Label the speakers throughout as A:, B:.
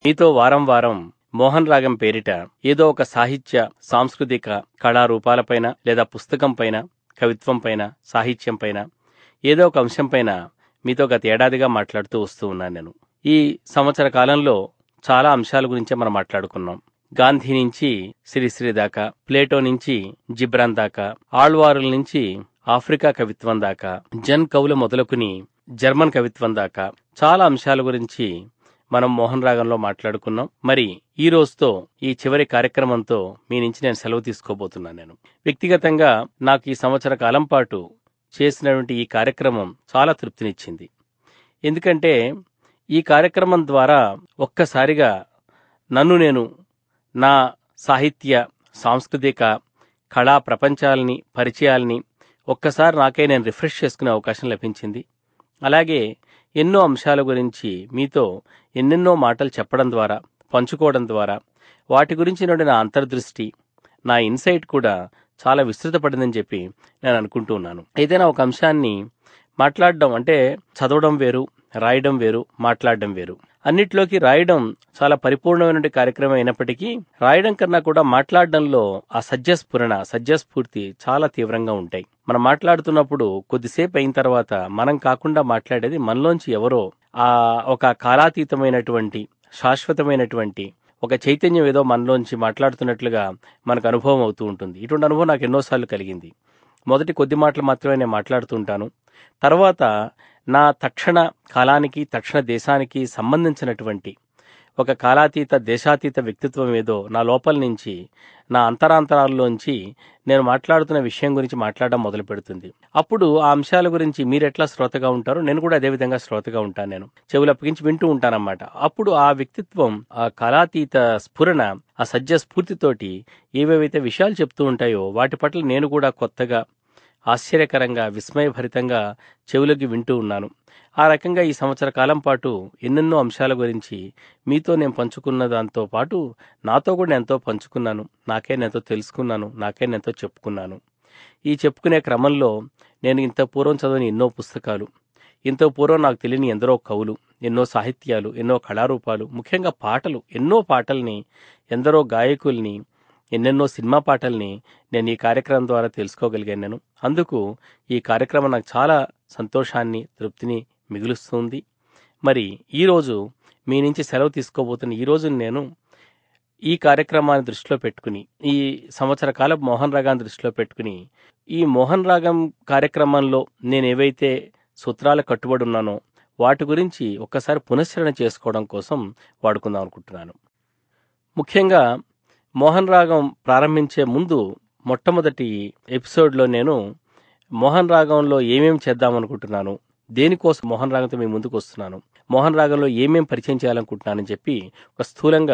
A: మీతో వారం వారం మోహన్ రాగం పేరిట ఏదో ఒక సాహిత్య సాంస్కృతిక కళారూపాలపైన లేదా పుస్తకం పైన కవిత్వం పైన సాహిత్యం పైన ఏదో ఒక అంశం పైన మీతో గత ఏడాదిగా మాట్లాడుతూ వస్తూ ఉన్నాను నేను ఈ సంవత్సర కాలంలో చాలా అంశాల గురించే మనం మాట్లాడుకున్నాం గాంధీ నుంచి శ్రీశ్రీ దాకా ప్లేటో నుంచి జిబ్రాన్ దాకా ఆళ్వారుల నుంచి ఆఫ్రికా కవిత్వం దాకా జన్ కవుల మొదలుకుని జర్మన్ కవిత్వం దాకా చాలా అంశాల గురించి మనం మోహన్ రాగంలో మాట్లాడుకున్నాం మరి ఈ రోజుతో ఈ చివరి కార్యక్రమంతో మీ నుంచి నేను సెలవు తీసుకోబోతున్నాను నేను వ్యక్తిగతంగా నాకు ఈ సంవత్సర కాలం పాటు చేసినటువంటి ఈ కార్యక్రమం చాలా తృప్తినిచ్చింది ఎందుకంటే ఈ కార్యక్రమం ద్వారా ఒక్కసారిగా నన్ను నేను నా సాహిత్య సాంస్కృతిక కళా ప్రపంచాలని పరిచయాల్ని ఒక్కసారి నాకే నేను రిఫ్రెష్ చేసుకునే అవకాశం లభించింది అలాగే ఎన్నో అంశాల గురించి మీతో ఎన్నెన్నో మాటలు చెప్పడం ద్వారా పంచుకోవడం ద్వారా వాటి గురించి నుండి నా అంతర్దృష్టి నా ఇన్సైట్ కూడా చాలా విస్తృతపడిందని చెప్పి నేను అనుకుంటూ ఉన్నాను ఏదైనా ఒక అంశాన్ని మాట్లాడడం అంటే చదవడం వేరు రాయడం వేరు మాట్లాడడం వేరు అన్నిట్లోకి రాయడం చాలా పరిపూర్ణమైన కార్యక్రమం అయినప్పటికీ రాయడం కన్నా కూడా మాట్లాడడంలో ఆ సజ్జస్ఫురణ సజ్జస్ఫూర్తి చాలా తీవ్రంగా ఉంటాయి మనం మాట్లాడుతున్నప్పుడు కొద్దిసేపు అయిన తర్వాత మనం కాకుండా మాట్లాడేది మనలోంచి ఎవరో ఆ ఒక కాలాతీతమైనటువంటి శాశ్వతమైనటువంటి ఒక చైతన్యం ఏదో మనలోంచి మాట్లాడుతున్నట్లుగా మనకు అనుభవం అవుతూ ఉంటుంది ఇటువంటి అనుభవం నాకు ఎన్నోసార్లు కలిగింది మొదటి కొద్ది మాటలు మాత్రమే నేను మాట్లాడుతూ ఉంటాను తర్వాత నా తక్షణ కాలానికి తక్షణ దేశానికి సంబంధించినటువంటి ఒక కాలాతీత దేశాతీత వ్యక్తిత్వం ఏదో నా లోపల నుంచి నా అంతరాంతరాల్లోంచి నేను మాట్లాడుతున్న విషయం గురించి మాట్లాడడం మొదలు పెడుతుంది అప్పుడు ఆ అంశాల గురించి మీరు ఎట్లా శ్రోతగా ఉంటారో నేను కూడా అదే విధంగా శ్రోతగా ఉంటాను నేను చెవులు అప్పగించి వింటూ ఉంటానన్నమాట అప్పుడు ఆ వ్యక్తిత్వం ఆ కళాతీత స్ఫురణ ఆ సజ్జ స్ఫూర్తితోటి ఏవేవైతే విషయాలు చెప్తూ ఉంటాయో వాటి పట్ల నేను కూడా కొత్తగా ఆశ్చర్యకరంగా విస్మయభరితంగా చెవులకి వింటూ ఉన్నాను ఆ రకంగా ఈ సంవత్సర కాలం పాటు ఎన్నెన్నో అంశాల గురించి మీతో నేను పంచుకున్న దాంతో పాటు నాతో కూడా ఎంతో పంచుకున్నాను నాకే ఎంతో తెలుసుకున్నాను నాకే ఎంతో చెప్పుకున్నాను ఈ చెప్పుకునే క్రమంలో నేను ఇంత పూర్వం చదివిన ఎన్నో పుస్తకాలు ఇంత పూర్వం నాకు తెలియని ఎందరో కవులు ఎన్నో సాహిత్యాలు ఎన్నో కళారూపాలు ముఖ్యంగా పాటలు ఎన్నో పాటల్ని ఎందరో గాయకుల్ని ఎన్నెన్నో సినిమా పాటల్ని నేను ఈ కార్యక్రమం ద్వారా తెలుసుకోగలిగాను నేను అందుకు ఈ కార్యక్రమం నాకు చాలా సంతోషాన్ని తృప్తిని మిగులుస్తుంది మరి ఈరోజు మీ నుంచి సెలవు తీసుకోబోతున్న ఈ రోజు నేను ఈ కార్యక్రమాన్ని దృష్టిలో పెట్టుకుని ఈ సంవత్సర కాలం మోహన్ రాగాన్ని దృష్టిలో పెట్టుకుని ఈ మోహన్ రాగం కార్యక్రమంలో నేను ఏవైతే సూత్రాలు కట్టుబడి ఉన్నానో వాటి గురించి ఒక్కసారి పునశ్చరణ చేసుకోవడం కోసం వాడుకుందాం అనుకుంటున్నాను ముఖ్యంగా మోహన్ రాగం ప్రారంభించే ముందు మొట్టమొదటి ఎపిసోడ్లో నేను మోహన్ రాగంలో ఏమేం చేద్దాం అనుకుంటున్నాను దేనికోసం మోహన్ రాగంతో మీ ముందుకు వస్తున్నాను మోహన్ రాగంలో ఏమేం పరిచయం చేయాలనుకుంటున్నానని చెప్పి ఒక స్థూలంగా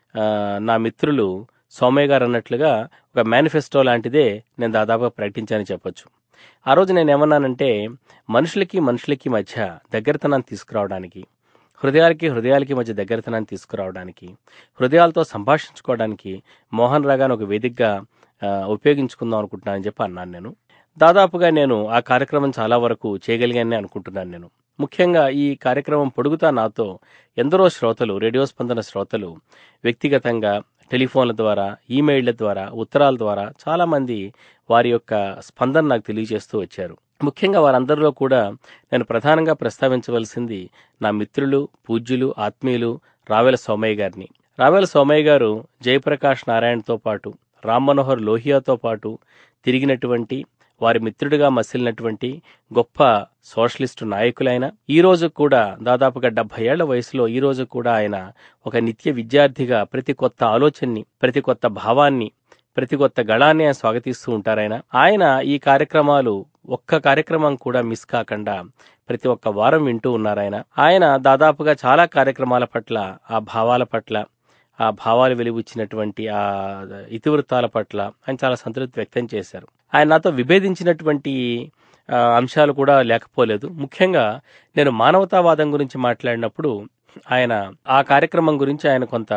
A: నా మిత్రులు సోమయ్య గారు అన్నట్లుగా ఒక మేనిఫెస్టో లాంటిదే నేను దాదాపుగా ప్రకటించానని చెప్పొచ్చు ఆ రోజు నేను ఏమన్నానంటే మనుషులకి మనుషులకి మధ్య దగ్గరతనాన్ని తీసుకురావడానికి హృదయాలకి హృదయాలకి మధ్య దగ్గరతనాన్ని తీసుకురావడానికి హృదయాలతో సంభాషించుకోవడానికి మోహన్ రాగాను ఒక వేదికగా ఉపయోగించుకుందాం అనుకుంటున్నానని చెప్పి అన్నాను నేను దాదాపుగా నేను ఆ కార్యక్రమం చాలా వరకు చేయగలిగానని అనుకుంటున్నాను నేను ముఖ్యంగా ఈ కార్యక్రమం పొడుగుతా నాతో ఎందరో శ్రోతలు రేడియో స్పందన శ్రోతలు వ్యక్తిగతంగా టెలిఫోన్ల ద్వారా ఈమెయిళ్ల ద్వారా ఉత్తరాల ద్వారా చాలామంది వారి యొక్క స్పందన నాకు తెలియజేస్తూ వచ్చారు ముఖ్యంగా వారందరిలో కూడా నేను ప్రధానంగా ప్రస్తావించవలసింది నా మిత్రులు పూజ్యులు ఆత్మీయులు రావెల సోమయ్య గారిని రావెల సోమయ్య గారు జయప్రకాష్ నారాయణతో పాటు రామ్ మనోహర్ లోహియాతో పాటు తిరిగినటువంటి వారి మిత్రుడిగా మసిలినటువంటి గొప్ప సోషలిస్టు నాయకులైన ఈ రోజు కూడా దాదాపుగా డెబ్బై ఏళ్ల వయసులో ఈ రోజు కూడా ఆయన ఒక నిత్య విద్యార్థిగా ప్రతి కొత్త ఆలోచనని ప్రతి కొత్త భావాన్ని ప్రతి కొత్త గళాన్ని ఆయన స్వాగతిస్తూ ఉంటారాయన ఆయన ఈ కార్యక్రమాలు ఒక్క కార్యక్రమం కూడా మిస్ కాకుండా ప్రతి ఒక్క వారం వింటూ ఉన్నారాయన ఆయన దాదాపుగా చాలా కార్యక్రమాల పట్ల ఆ భావాల పట్ల ఆ భావాలు వెలుగుచ్చినటువంటి ఆ ఇతివృత్తాల పట్ల ఆయన చాలా సంతృప్తి వ్యక్తం చేశారు ఆయన నాతో విభేదించినటువంటి అంశాలు కూడా లేకపోలేదు ముఖ్యంగా నేను మానవతావాదం గురించి మాట్లాడినప్పుడు ఆయన ఆ కార్యక్రమం గురించి ఆయన కొంత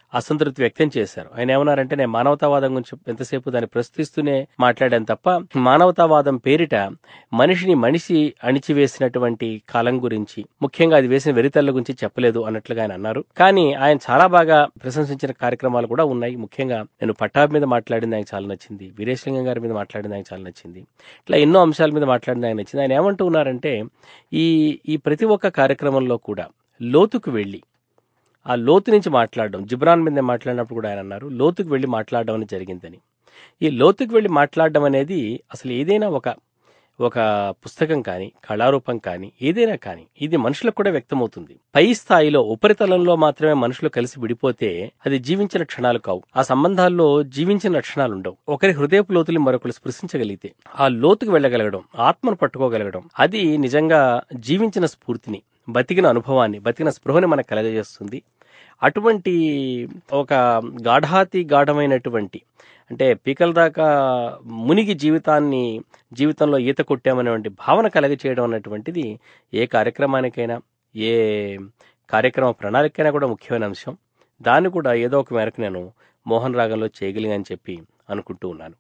A: అసంతృప్తి వ్యక్తం చేశారు ఆయన ఏమన్నారంటే నేను మానవతావాదం గురించి ఎంతసేపు దాన్ని ప్రశ్నిస్తూనే మాట్లాడాను తప్ప మానవతావాదం పేరిట మనిషిని మనిషి అణిచివేసినటువంటి కాలం గురించి ముఖ్యంగా అది వేసిన వెరితల్ల గురించి చెప్పలేదు అన్నట్లుగా ఆయన అన్నారు కానీ ఆయన చాలా బాగా ప్రశంసించిన కార్యక్రమాలు కూడా ఉన్నాయి ముఖ్యంగా నేను పట్టాభి మీద మాట్లాడింది ఆయనకు చాలా నచ్చింది వీరేశలింగం గారి మీద మాట్లాడింది ఆయనకు చాలా నచ్చింది ఇట్లా ఎన్నో అంశాల మీద మాట్లాడింది ఆయన నచ్చింది ఆయన ఏమంటూ ఉన్నారంటే ఈ ఈ ప్రతి ఒక్క కార్యక్రమంలో కూడా లోతుకు వెళ్ళి ఆ లోతు నుంచి మాట్లాడడం జిబ్రాన్ మీద మాట్లాడినప్పుడు కూడా ఆయన అన్నారు లోతుకు వెళ్ళి మాట్లాడడం అనేది జరిగిందని ఈ లోతుకు వెళ్ళి మాట్లాడడం అనేది అసలు ఏదైనా ఒక ఒక పుస్తకం కానీ కళారూపం కానీ ఏదైనా కానీ ఇది మనుషులకు కూడా వ్యక్తమవుతుంది పై స్థాయిలో ఉపరితలంలో మాత్రమే మనుషులు కలిసి విడిపోతే అది జీవించిన క్షణాలు కావు ఆ సంబంధాల్లో జీవించిన లక్షణాలు ఉండవు ఒకరి హృదయపు లోతులు మరొకరు స్పృశించగలిగితే ఆ లోతుకు వెళ్ళగలగడం ఆత్మను పట్టుకోగలగడం అది నిజంగా జీవించిన స్ఫూర్తిని బతికిన అనుభవాన్ని బతికిన స్పృహని మనకు కలగజేస్తుంది అటువంటి ఒక గాఢాతి గాఢమైనటువంటి అంటే పీకల దాకా మునిగి జీవితాన్ని జీవితంలో ఈత కొట్టామనేటువంటి భావన కలగచేయడం అన్నటువంటిది ఏ కార్యక్రమానికైనా ఏ కార్యక్రమ ప్రణాళికైనా కూడా ముఖ్యమైన అంశం దాన్ని కూడా ఏదో ఒక మేరకు నేను మోహన్ రాగంలో చేయగలిగాని చెప్పి అనుకుంటూ ఉన్నాను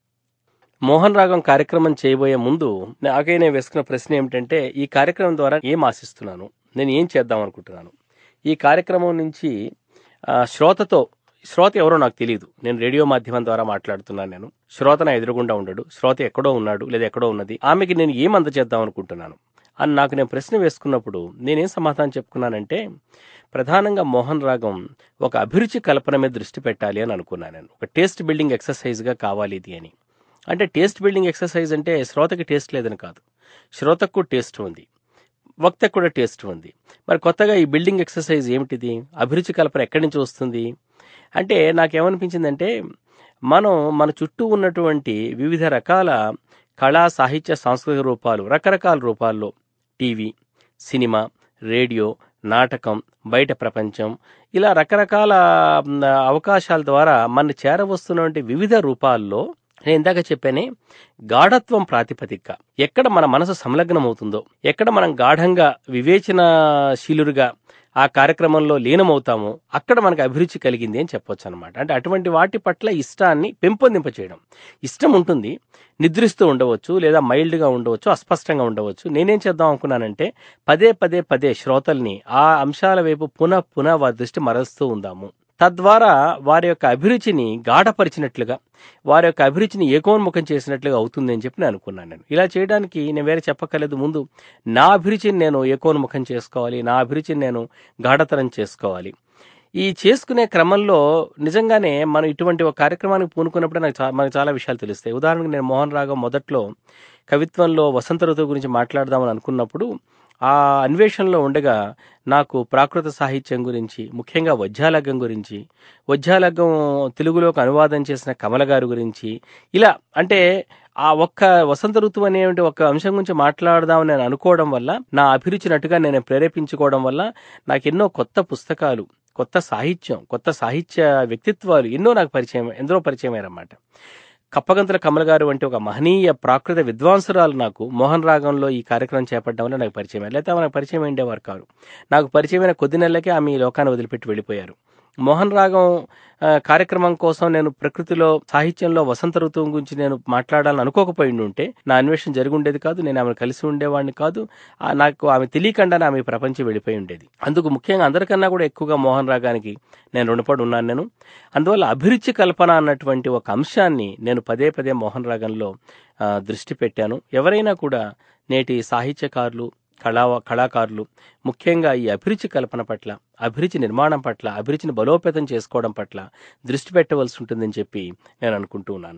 A: మోహన్ రాగం కార్యక్రమం చేయబోయే ముందు నాకే నేను వేసుకున్న ప్రశ్న ఏమిటంటే ఈ కార్యక్రమం ద్వారా ఏం ఆశిస్తున్నాను నేను ఏం చేద్దాం అనుకుంటున్నాను ఈ కార్యక్రమం నుంచి ఆ, శ్రోతతో శ్రోత ఎవరో నాకు తెలియదు నేను రేడియో మాధ్యమం ద్వారా మాట్లాడుతున్నాను నేను శ్రోత నా ఎదురుగుండా ఉండడు శ్రోత ఎక్కడో ఉన్నాడు లేదా ఎక్కడో ఉన్నది ఆమెకి నేను ఏం అందజేద్దాం అనుకుంటున్నాను అని నాకు నేను ప్రశ్న వేసుకున్నప్పుడు నేనేం సమాధానం చెప్పుకున్నానంటే ప్రధానంగా మోహన్ రాగం ఒక అభిరుచి కల్పన మీద దృష్టి పెట్టాలి అని అనుకున్నాను నేను ఒక టేస్ట్ బిల్డింగ్ ఎక్సర్సైజ్గా కావాలి ఇది అని అంటే టేస్ట్ బిల్డింగ్ ఎక్సర్సైజ్ అంటే శ్రోతకి టేస్ట్ లేదని కాదు శ్రోతకు టేస్ట్ ఉంది వక్తకు కూడా టేస్ట్ ఉంది మరి కొత్తగా ఈ బిల్డింగ్ ఎక్సర్సైజ్ ఏమిటిది అభిరుచి కల్పన ఎక్కడి నుంచి వస్తుంది అంటే నాకేమనిపించిందంటే మనం మన చుట్టూ ఉన్నటువంటి వివిధ రకాల కళా సాహిత్య సాంస్కృతిక రూపాలు రకరకాల రూపాల్లో టీవీ సినిమా రేడియో నాటకం బయట ప్రపంచం ఇలా రకరకాల మ్, అవకాశాల ద్వారా మన చేరవస్తున్నటువంటి వివిధ రూపాల్లో నేను ఇందాక చెప్పానే గాఢత్వం ప్రాతిపదిక ఎక్కడ మన మనసు సంలగ్నం అవుతుందో ఎక్కడ మనం గాఢంగా వివేచనశీలురుగా ఆ కార్యక్రమంలో లీనమవుతామో అక్కడ మనకు అభిరుచి కలిగింది అని చెప్పొచ్చు అనమాట అంటే అటువంటి వాటి పట్ల ఇష్టాన్ని పెంపొందింప చేయడం ఇష్టం ఉంటుంది నిద్రిస్తూ ఉండవచ్చు లేదా మైల్డ్గా ఉండవచ్చు అస్పష్టంగా ఉండవచ్చు నేనేం చేద్దాం అనుకున్నానంటే పదే పదే పదే శ్రోతల్ని ఆ అంశాల వైపు పునః పునః వారి దృష్టి మరలుస్తూ ఉందాము తద్వారా వారి యొక్క అభిరుచిని గాఢపరిచినట్లుగా వారి యొక్క అభిరుచిని ఏకోన్ముఖం చేసినట్లుగా అవుతుంది అని చెప్పి నేను అనుకున్నాను నేను ఇలా చేయడానికి నేను వేరే చెప్పక్కర్లేదు ముందు నా అభిరుచిని నేను ఏకోన్ముఖం చేసుకోవాలి నా అభిరుచిని నేను గాఢతరం చేసుకోవాలి ఈ చేసుకునే క్రమంలో నిజంగానే మనం ఇటువంటి ఒక కార్యక్రమానికి పూనుకున్నప్పుడే నాకు చా- మనకు చాలా విషయాలు తెలుస్తాయి ఉదాహరణకు నేను మోహన్ రాగం మొదట్లో కవిత్వంలో వసంత ఋతువు గురించి మాట్లాడదామని అనుకున్నప్పుడు ఆ అన్వేషణలో ఉండగా నాకు ప్రాకృత సాహిత్యం గురించి ముఖ్యంగా వజ్జాలగ్గం గురించి వజ్జాలగ్గం తెలుగులోకి అనువాదం చేసిన కమల గారి గురించి ఇలా అంటే ఆ ఒక్క వసంత ఋతువు అనే ఒక అంశం గురించి మాట్లాడదామని నేను అనుకోవడం వల్ల నా అభిరుచినట్టుగా నేను ప్రేరేపించుకోవడం వల్ల నాకు ఎన్నో కొత్త పుస్తకాలు కొత్త సాహిత్యం కొత్త సాహిత్య వ్యక్తిత్వాలు ఎన్నో నాకు పరిచయం ఎందరో పరిచయం అయ్యారన్నమాట కప్పగంతుల కమల గారు వంటి ఒక మహనీయ ప్రాకృత విద్వాంసురాలు నాకు మోహన్ రాగంలో ఈ కార్యక్రమం చేపట్టడం వల్ల నాకు పరిచయం అయ్యారు. లేకపోతే ఆమె నాకు పరిచయం ఉండేవారు కాదు నాకు పరిచయమైన కొద్ది నెలలకే ఆమె ఈ లోకాన్ని వదిలిపెట్టి వెళ్ళిపోయారు మోహన్ రాగం ఆ, కార్యక్రమం కోసం నేను ప్రకృతిలో సాహిత్యంలో వసంత ఋతువు గురించి నేను మాట్లాడాలని అనుకోకపోయి ఉంటే నా అన్వేషణ జరిగి ఉండేది కాదు నేను ఆమెను కలిసి ఉండేవాడిని కాదు ఆ, నాకు ఆమె తెలియకుండానే ఆమె ఈ ప్రపంచం వెళ్ళిపోయి ఉండేది అందుకు ముఖ్యంగా అందరికన్నా కూడా ఎక్కువగా మోహన్ రాగానికి నేను రుణపడి ఉన్నాను నేను అందువల్ల అభిరుచి కల్పన అన్నటువంటి ఒక అంశాన్ని నేను పదే పదే మోహన్ రాగంలో ఆ, దృష్టి పెట్టాను ఎవరైనా కూడా నేటి సాహిత్యకారులు కళా కళాకారులు ముఖ్యంగా ఈ అభిరుచి కల్పన పట్ల అభిరుచి నిర్మాణం పట్ల అభిరుచిని బలోపేతం చేసుకోవడం పట్ల దృష్టి పెట్టవలసి ఉంటుందని చెప్పి నేను అనుకుంటూ ఉన్నాను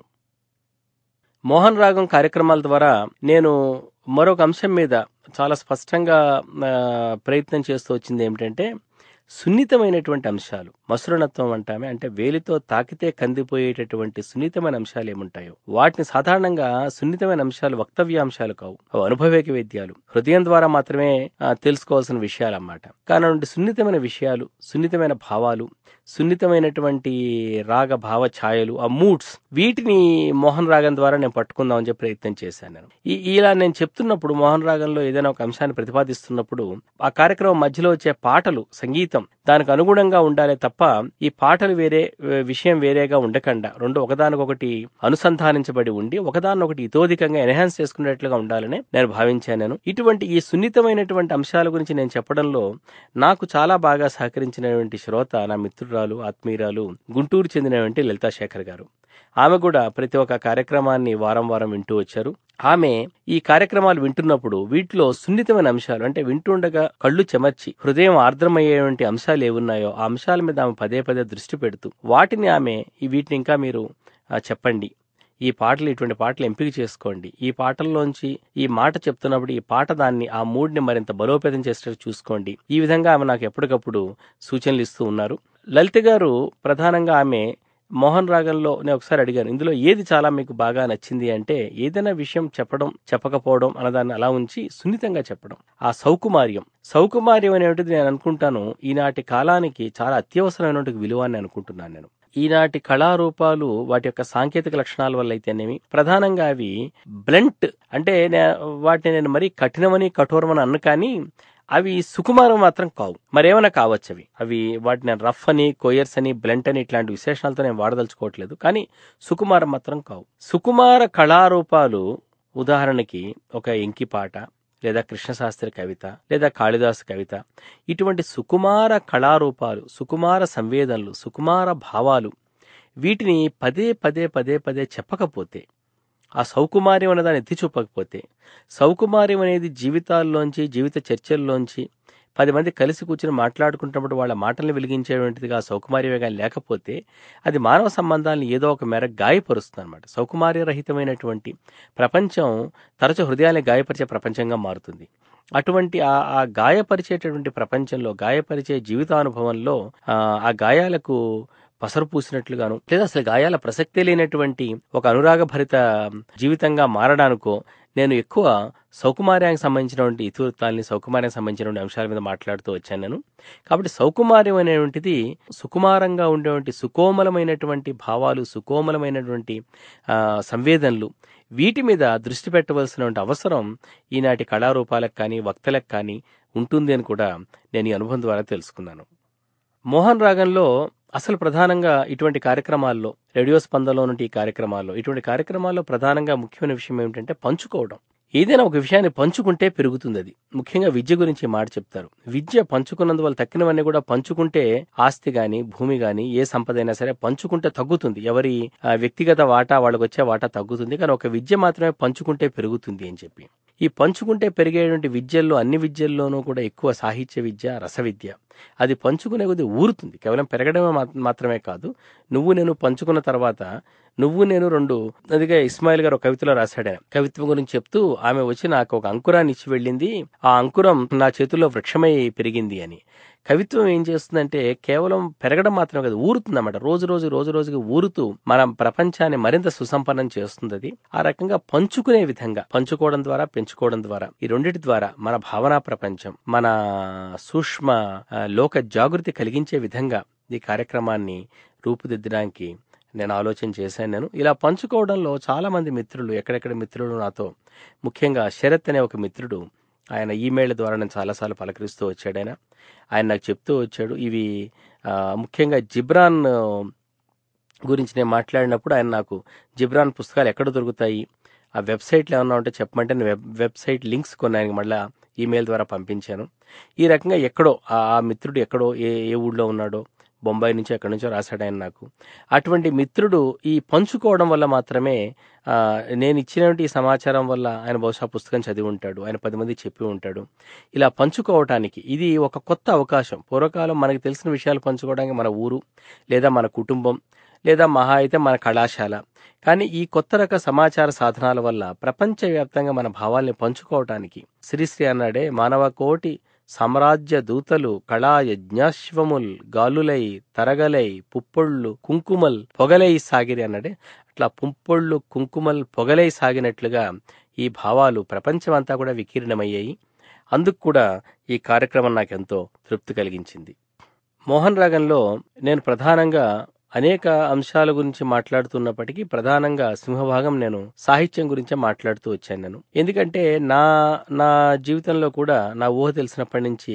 A: మోహన్ రాగం కార్యక్రమాల ద్వారా నేను మరొక అంశం మీద చాలా స్పష్టంగా ఆ, ప్రయత్నం చేస్తూ వచ్చింది ఏమిటంటే సున్నితమైనటువంటి అంశాలు మసురణత్వం అంటామే అంటే వేలితో తాకితే కందిపోయేటటువంటి సున్నితమైన అంశాలు ఏముంటాయో వాటిని సాధారణంగా సున్నితమైన అంశాలు వక్తవ్య అంశాలు కావు అవి అనుభవేక వేద్యాలు హృదయం ద్వారా మాత్రమే ఆ, తెలుసుకోవాల్సిన విషయాలు అన్నమాట కానీ సున్నితమైన విషయాలు సున్నితమైన భావాలు సున్నితమైనటువంటి రాగ భావ ఛాయలు ఆ మూడ్స్ వీటిని మోహన్ రాగం ద్వారా నేను పట్టుకుందామని చెప్పి ప్రయత్నం చేశాను నేను ఈ- ఇలా నేను చెప్తున్నప్పుడు మోహన్ రాగంలో ఏదైనా ఒక అంశాన్ని ప్రతిపాదిస్తున్నప్పుడు ఆ కార్యక్రమం మధ్యలో వచ్చే పాటలు సంగీతం సంగీతం దానికి అనుగుణంగా ఉండాలి తప్ప ఈ పాటలు వేరే వ- విషయం వేరేగా ఉండకుండా రెండు ఒకదానికొకటి అనుసంధానించబడి ఉండి ఒకదానొకటి ఇతోధికంగా ఎన్హాన్స్ చేసుకునేట్లుగా ఉండాలని నేను భావించాను నేను ఇటువంటి ఈ సున్నితమైనటువంటి అంశాల గురించి నేను చెప్పడంలో నాకు చాలా బాగా సహకరించినటువంటి శ్రోత నా మిత్రురాలు ఆత్మీయురాలు గుంటూరు చెందినటువంటి లలితా శేఖర్ గారు ఆమె కూడా ప్రతి ఒక్క కార్యక్రమాన్ని వారం వారం వింటూ వచ్చారు ఆమె ఈ కార్యక్రమాలు వింటున్నప్పుడు వీటిలో సున్నితమైన అంశాలు అంటే వింటుండగా కళ్ళు చెమర్చి హృదయం ఆర్ద్రమయ్యేటువంటి అంశాలు ఏమున్నాయో ఆ అంశాల మీద ఆమె పదే పదే దృష్టి పెడుతూ వాటిని ఆమె ఈ వీటిని ఇంకా మీరు ఆ, చెప్పండి ఈ పాటలు ఇటువంటి పాటలు ఎంపిక చేసుకోండి ఈ పాటల్లోంచి ఈ మాట చెప్తున్నప్పుడు ఈ పాట దాన్ని ఆ మూడ్ని మరింత బలోపేతం చేసేటట్టు చూసుకోండి ఈ విధంగా ఆమె నాకు ఎప్పటికప్పుడు సూచనలు ఇస్తూ ఉన్నారు లలిత గారు ప్రధానంగా ఆమె మోహన్ రాగంలో నేను ఒకసారి అడిగాను ఇందులో ఏది చాలా మీకు బాగా నచ్చింది అంటే ఏదైనా విషయం చెప్పడం చెప్పకపోవడం అన్నదాన్ని అలా ఉంచి సున్నితంగా చెప్పడం ఆ సౌకుమార్యం సౌకుమార్యం అనేటిది నేను అనుకుంటాను ఈనాటి కాలానికి చాలా అత్యవసరమైనటువంటి విలువ అని అనుకుంటున్నాను నేను ఈనాటి కళారూపాలు వాటి యొక్క సాంకేతిక లక్షణాల వల్ల అయితేనేమి ప్రధానంగా అవి బ్లంట్ అంటే నే- వాటిని నేను మరీ కఠినమని కఠోరమని అన్ను కానీ అవి సుకుమారం మాత్రం కావు మరేమైనా కావచ్చు అవి అవి వాటిని రఫ్ అని కొయర్స్ అని బ్లంట్ అని ఇట్లాంటి విశేషణాలతో నేను వాడదలుచుకోవట్లేదు కానీ సుకుమారం మాత్రం కావు సుకుమార కళారూపాలు ఉదాహరణకి ఒక ఎంకి పాట లేదా కృష్ణశాస్త్రి కవిత లేదా కాళిదాసు కవిత ఇటువంటి సుకుమార కళారూపాలు సుకుమార సంవేదనలు సుకుమార భావాలు వీటిని పదే పదే పదే పదే చెప్పకపోతే ఆ సౌకుమార్యం అనే దాన్ని ఎత్తి చూపకపోతే సౌకుమార్యం అనేది జీవితాల్లోంచి జీవిత చర్చల్లోంచి పది మంది కలిసి కూర్చుని మాట్లాడుకుంటున్నప్పుడు వాళ్ళ మాటల్ని వెలిగించేటువంటిదిగా సౌకుమార్యమే కానీ లేకపోతే అది మానవ సంబంధాలను ఏదో ఒక మేర గాయపరుస్తుంది అనమాట సౌకుమార్యరహితమైనటువంటి ప్రపంచం తరచు హృదయాన్ని గాయపరిచే ప్రపంచంగా మారుతుంది అటువంటి ఆ ఆ గాయపరిచేటటువంటి ప్రపంచంలో గాయపరిచే జీవితానుభవంలో ఆ, ఆ గాయాలకు పసరు పూసినట్లుగాను లేదా అసలు గాయాల ప్రసక్తే లేనటువంటి ఒక అనురాగభరిత జీవితంగా మారడానికో నేను ఎక్కువ సౌకుమార్యానికి సంబంధించినటువంటి ఇతివృత్తాలని సౌకుమార్యానికి సంబంధించినటువంటి అంశాల మీద మాట్లాడుతూ వచ్చాను నేను కాబట్టి సౌకుమార్యం అనేటువంటిది సుకుమారంగా ఉండేటువంటి సుకోమలమైనటువంటి భావాలు సుకోమలమైనటువంటి ఆ, సంవేదనలు వీటి మీద దృష్టి పెట్టవలసినటువంటి అవసరం ఈనాటి కళారూపాలకు కానీ వక్తలకు కానీ ఉంటుంది అని కూడా నేను ఈ అనుభవం ద్వారా తెలుసుకున్నాను మోహన్ రాగంలో అసలు ప్రధానంగా ఇటువంటి కార్యక్రమాల్లో రేడియో స్పందనలో నుండి ఈ కార్యక్రమాల్లో ఇటువంటి కార్యక్రమాల్లో ప్రధానంగా ముఖ్యమైన విషయం ఏమిటంటే పంచుకోవడం ఏదైనా ఒక విషయాన్ని పంచుకుంటే పెరుగుతుంది అది ముఖ్యంగా విద్య గురించి ఈ మాట చెప్తారు విద్య పంచుకున్నందువల్ల తక్కినవన్నీ కూడా పంచుకుంటే ఆస్తి గాని భూమి గాని ఏ సంపద అయినా సరే పంచుకుంటే తగ్గుతుంది ఎవరి ఆ, వ్యక్తిగత వాటా వాళ్ళకి వచ్చే వాటా తగ్గుతుంది కానీ ఒక విద్య మాత్రమే పంచుకుంటే పెరుగుతుంది అని చెప్పి ఈ పంచుకుంటే పెరిగేటువంటి విద్యల్లో అన్ని విద్యల్లోనూ కూడా ఎక్కువ సాహిత్య విద్య రస విద్య అది పంచుకునే కొద్ది ఊరుతుంది కేవలం పెరగడమే మా- మాత్రమే కాదు నువ్వు నేను పంచుకున్న తర్వాత నువ్వు నేను రెండు అందుకే ఇస్మాయిల్ గారు ఒక కవితలో రాశాడు ఆయన. కవిత్వం గురించి చెప్తూ ఆమె వచ్చి నాకు ఒక అంకురాన్ని ఇచ్చి వెళ్ళింది ఆ అంకురం నా చేతుల్లో వృక్షమై పెరిగింది అని కవిత్వం ఏం చేస్తుందంటే కేవలం పెరగడం మాత్రమే కాదు ఊరుతుంది అన్నమాట రోజు రోజు రోజు రోజుకి ఊరుతూ మన ప్రపంచాన్ని మరింత సుసంపన్నం చేస్తుంది అది ఆ రకంగా పంచుకునే విధంగా పంచుకోవడం ద్వారా పెంచుకోవడం ద్వారా ఈ రెండిటి ద్వారా మన భావనా ప్రపంచం మన సూక్ష్మ ఆ, లోక జాగృతి కలిగించే విధంగా ఈ కార్యక్రమాన్ని రూపుదిద్దడానికి నేను ఆలోచన చేశాను నేను ఇలా పంచుకోవడంలో చాలా మంది మిత్రులు ఎక్కడెక్కడ మిత్రులు నాతో ముఖ్యంగా శరత్ అనే ఒక మిత్రుడు ఆయన ఈమెయిల్ ద్వారా నేను చాలాసార్లు పలకరిస్తూ వచ్చాడు ఆయన ఆయన నాకు చెప్తూ వచ్చాడు ఇవి ఆ, ముఖ్యంగా జిబ్రాన్ ఆ, గురించి నేను మాట్లాడినప్పుడు ఆయన నాకు జిబ్రాన్ పుస్తకాలు ఎక్కడ దొరుకుతాయి ఆ వెబ్సైట్లు ఏమన్నా ఉంటే చెప్పమంటే నేను వెబ్ వెబ్సైట్ లింక్స్ కొన్ని ఆయనకి మళ్ళీ ఈమెయిల్ ద్వారా పంపించాను ఈ రకంగా ఎక్కడో ఆ ఆ మిత్రుడు ఎక్కడో ఏ ఏ ఊళ్ళో ఉన్నాడో బొంబాయి నుంచి ఎక్కడి నుంచో రాశాడు ఆయన నాకు అటువంటి మిత్రుడు ఈ పంచుకోవడం వల్ల మాత్రమే ఆ, నేను ఇచ్చినటువంటి ఈ సమాచారం వల్ల ఆయన బహుశా పుస్తకం చదివి ఉంటాడు ఆయన పది మంది చెప్పి ఉంటాడు ఇలా పంచుకోవటానికి ఇది ఒక కొత్త అవకాశం పూర్వకాలం మనకి తెలిసిన విషయాలు పంచుకోవడానికి మన ఊరు లేదా మన కుటుంబం లేదా మహా అయితే మన కళాశాల కానీ ఈ కొత్త రక సమాచార సాధనాల వల్ల ప్రపంచవ్యాప్తంగా మన భావాల్ని పంచుకోవటానికి శ్రీశ్రీ అన్నాడే మానవ కోటి సామ్రాజ్య దూతలు కళా యజ్ఞాశ్వముల్ గాలులై తరగలై పుప్పొళ్ళు కుంకుమల్ పొగలై సాగిరి అన్నాడే అట్లా పుంపొళ్ళు కుంకుమల్ పొగలై సాగినట్లుగా ఈ భావాలు ప్రపంచమంతా కూడా వికీర్ణమయ్యాయి అందుకు కూడా ఈ కార్యక్రమం నాకెంతో తృప్తి కలిగించింది మోహన్ రాగంలో నేను ప్రధానంగా అనేక అంశాల గురించి మాట్లాడుతున్నప్పటికీ ప్రధానంగా సింహభాగం నేను సాహిత్యం గురించే మాట్లాడుతూ వచ్చాను నేను ఎందుకంటే నా నా జీవితంలో కూడా నా ఊహ తెలిసినప్పటి నుంచి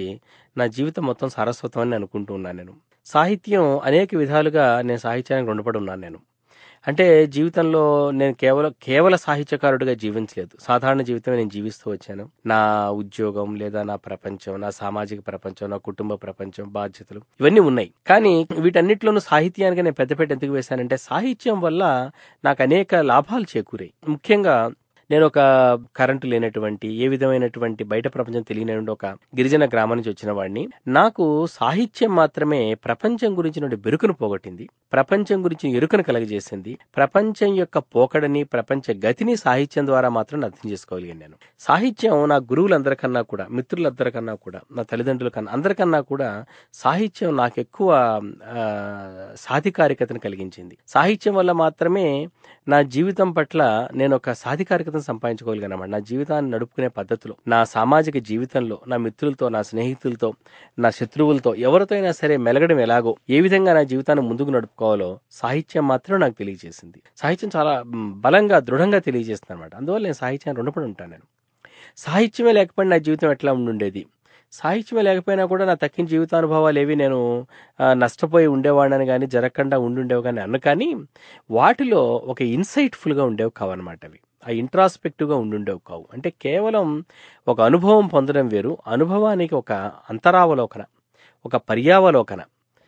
A: నా జీవితం మొత్తం సారస్వతం అని అనుకుంటూ ఉన్నాను నేను సాహిత్యం అనేక విధాలుగా నేను సాహిత్యానికి రుణపడి ఉన్నాను నేను అంటే జీవితంలో నేను కేవలం కేవల సాహిత్యకారుడిగా జీవించలేదు సాధారణ జీవితం నేను జీవిస్తూ వచ్చాను నా ఉద్యోగం లేదా నా ప్రపంచం నా సామాజిక ప్రపంచం నా కుటుంబ ప్రపంచం బాధ్యతలు ఇవన్నీ ఉన్నాయి కానీ వీటన్నిటిలోనూ సాహిత్యానికి నేను పెద్దపేట ఎందుకు వేశానంటే సాహిత్యం వల్ల నాకు అనేక లాభాలు చేకూరాయి ముఖ్యంగా నేను ఒక కరెంటు లేనటువంటి ఏ విధమైనటువంటి బయట ప్రపంచం తెలియనటువంటి ఒక గిరిజన గ్రామం నుంచి వచ్చిన వాడిని నాకు సాహిత్యం మాత్రమే ప్రపంచం గురించిన బెరుకును పోగొట్టింది ప్రపంచం గురించి ఎరుకను కలగజేసింది ప్రపంచం యొక్క పోకడని ప్రపంచ గతిని సాహిత్యం ద్వారా మాత్రం అర్థం చేసుకోగలిగాను నేను సాహిత్యం నా గురువులందరికన్నా కూడా మిత్రులందరికన్నా కూడా నా తల్లిదండ్రుల కన్నా అందరికన్నా కూడా సాహిత్యం నాకు ఎక్కువ ఆ, సాధికారికతను కలిగించింది సాహిత్యం వల్ల మాత్రమే నా జీవితం పట్ల నేను ఒక సాధికారికతను సంపాదించుకోగలిగాను అన్నమాట నా జీవితాన్ని నడుపుకునే పద్ధతిలో నా సామాజిక జీవితంలో నా మిత్రులతో నా స్నేహితులతో నా శత్రువులతో ఎవరితో అయినా సరే మెలగడం ఎలాగో ఏ విధంగా నా జీవితాన్ని ముందుకు నడుపుకోవాలో సాహిత్యం మాత్రం నాకు తెలియజేసింది సాహిత్యం చాలా మ్, బలంగా దృఢంగా తెలియజేస్తుంది అనమాట అందువల్ల నేను సాహిత్యాన్ని రుణపడి ఉంటాను నేను సాహిత్యమే లేకపోయినా నా జీవితం ఎట్లా ఉండుండేది సాహిత్యమే లేకపోయినా కూడా నా తక్కిన జీవితానుభవాలు ఏవి నేను ఆ, నష్టపోయి ఉండేవాడిని కానీ జరగకుండా ఉండుండేవి కానీ అన్న కానీ వాటిలో ఒక ఇన్సైట్ఫుల్గా ఉండేవి కావన్నమాట అవి ఆ ఇంట్రాస్పెక్టివ్గా ఉండుండేవి కావు అంటే కేవలం ఒక అనుభవం పొందడం వేరు అనుభవానికి ఒక అంతరావలోకన ఒక పర్యావలోకన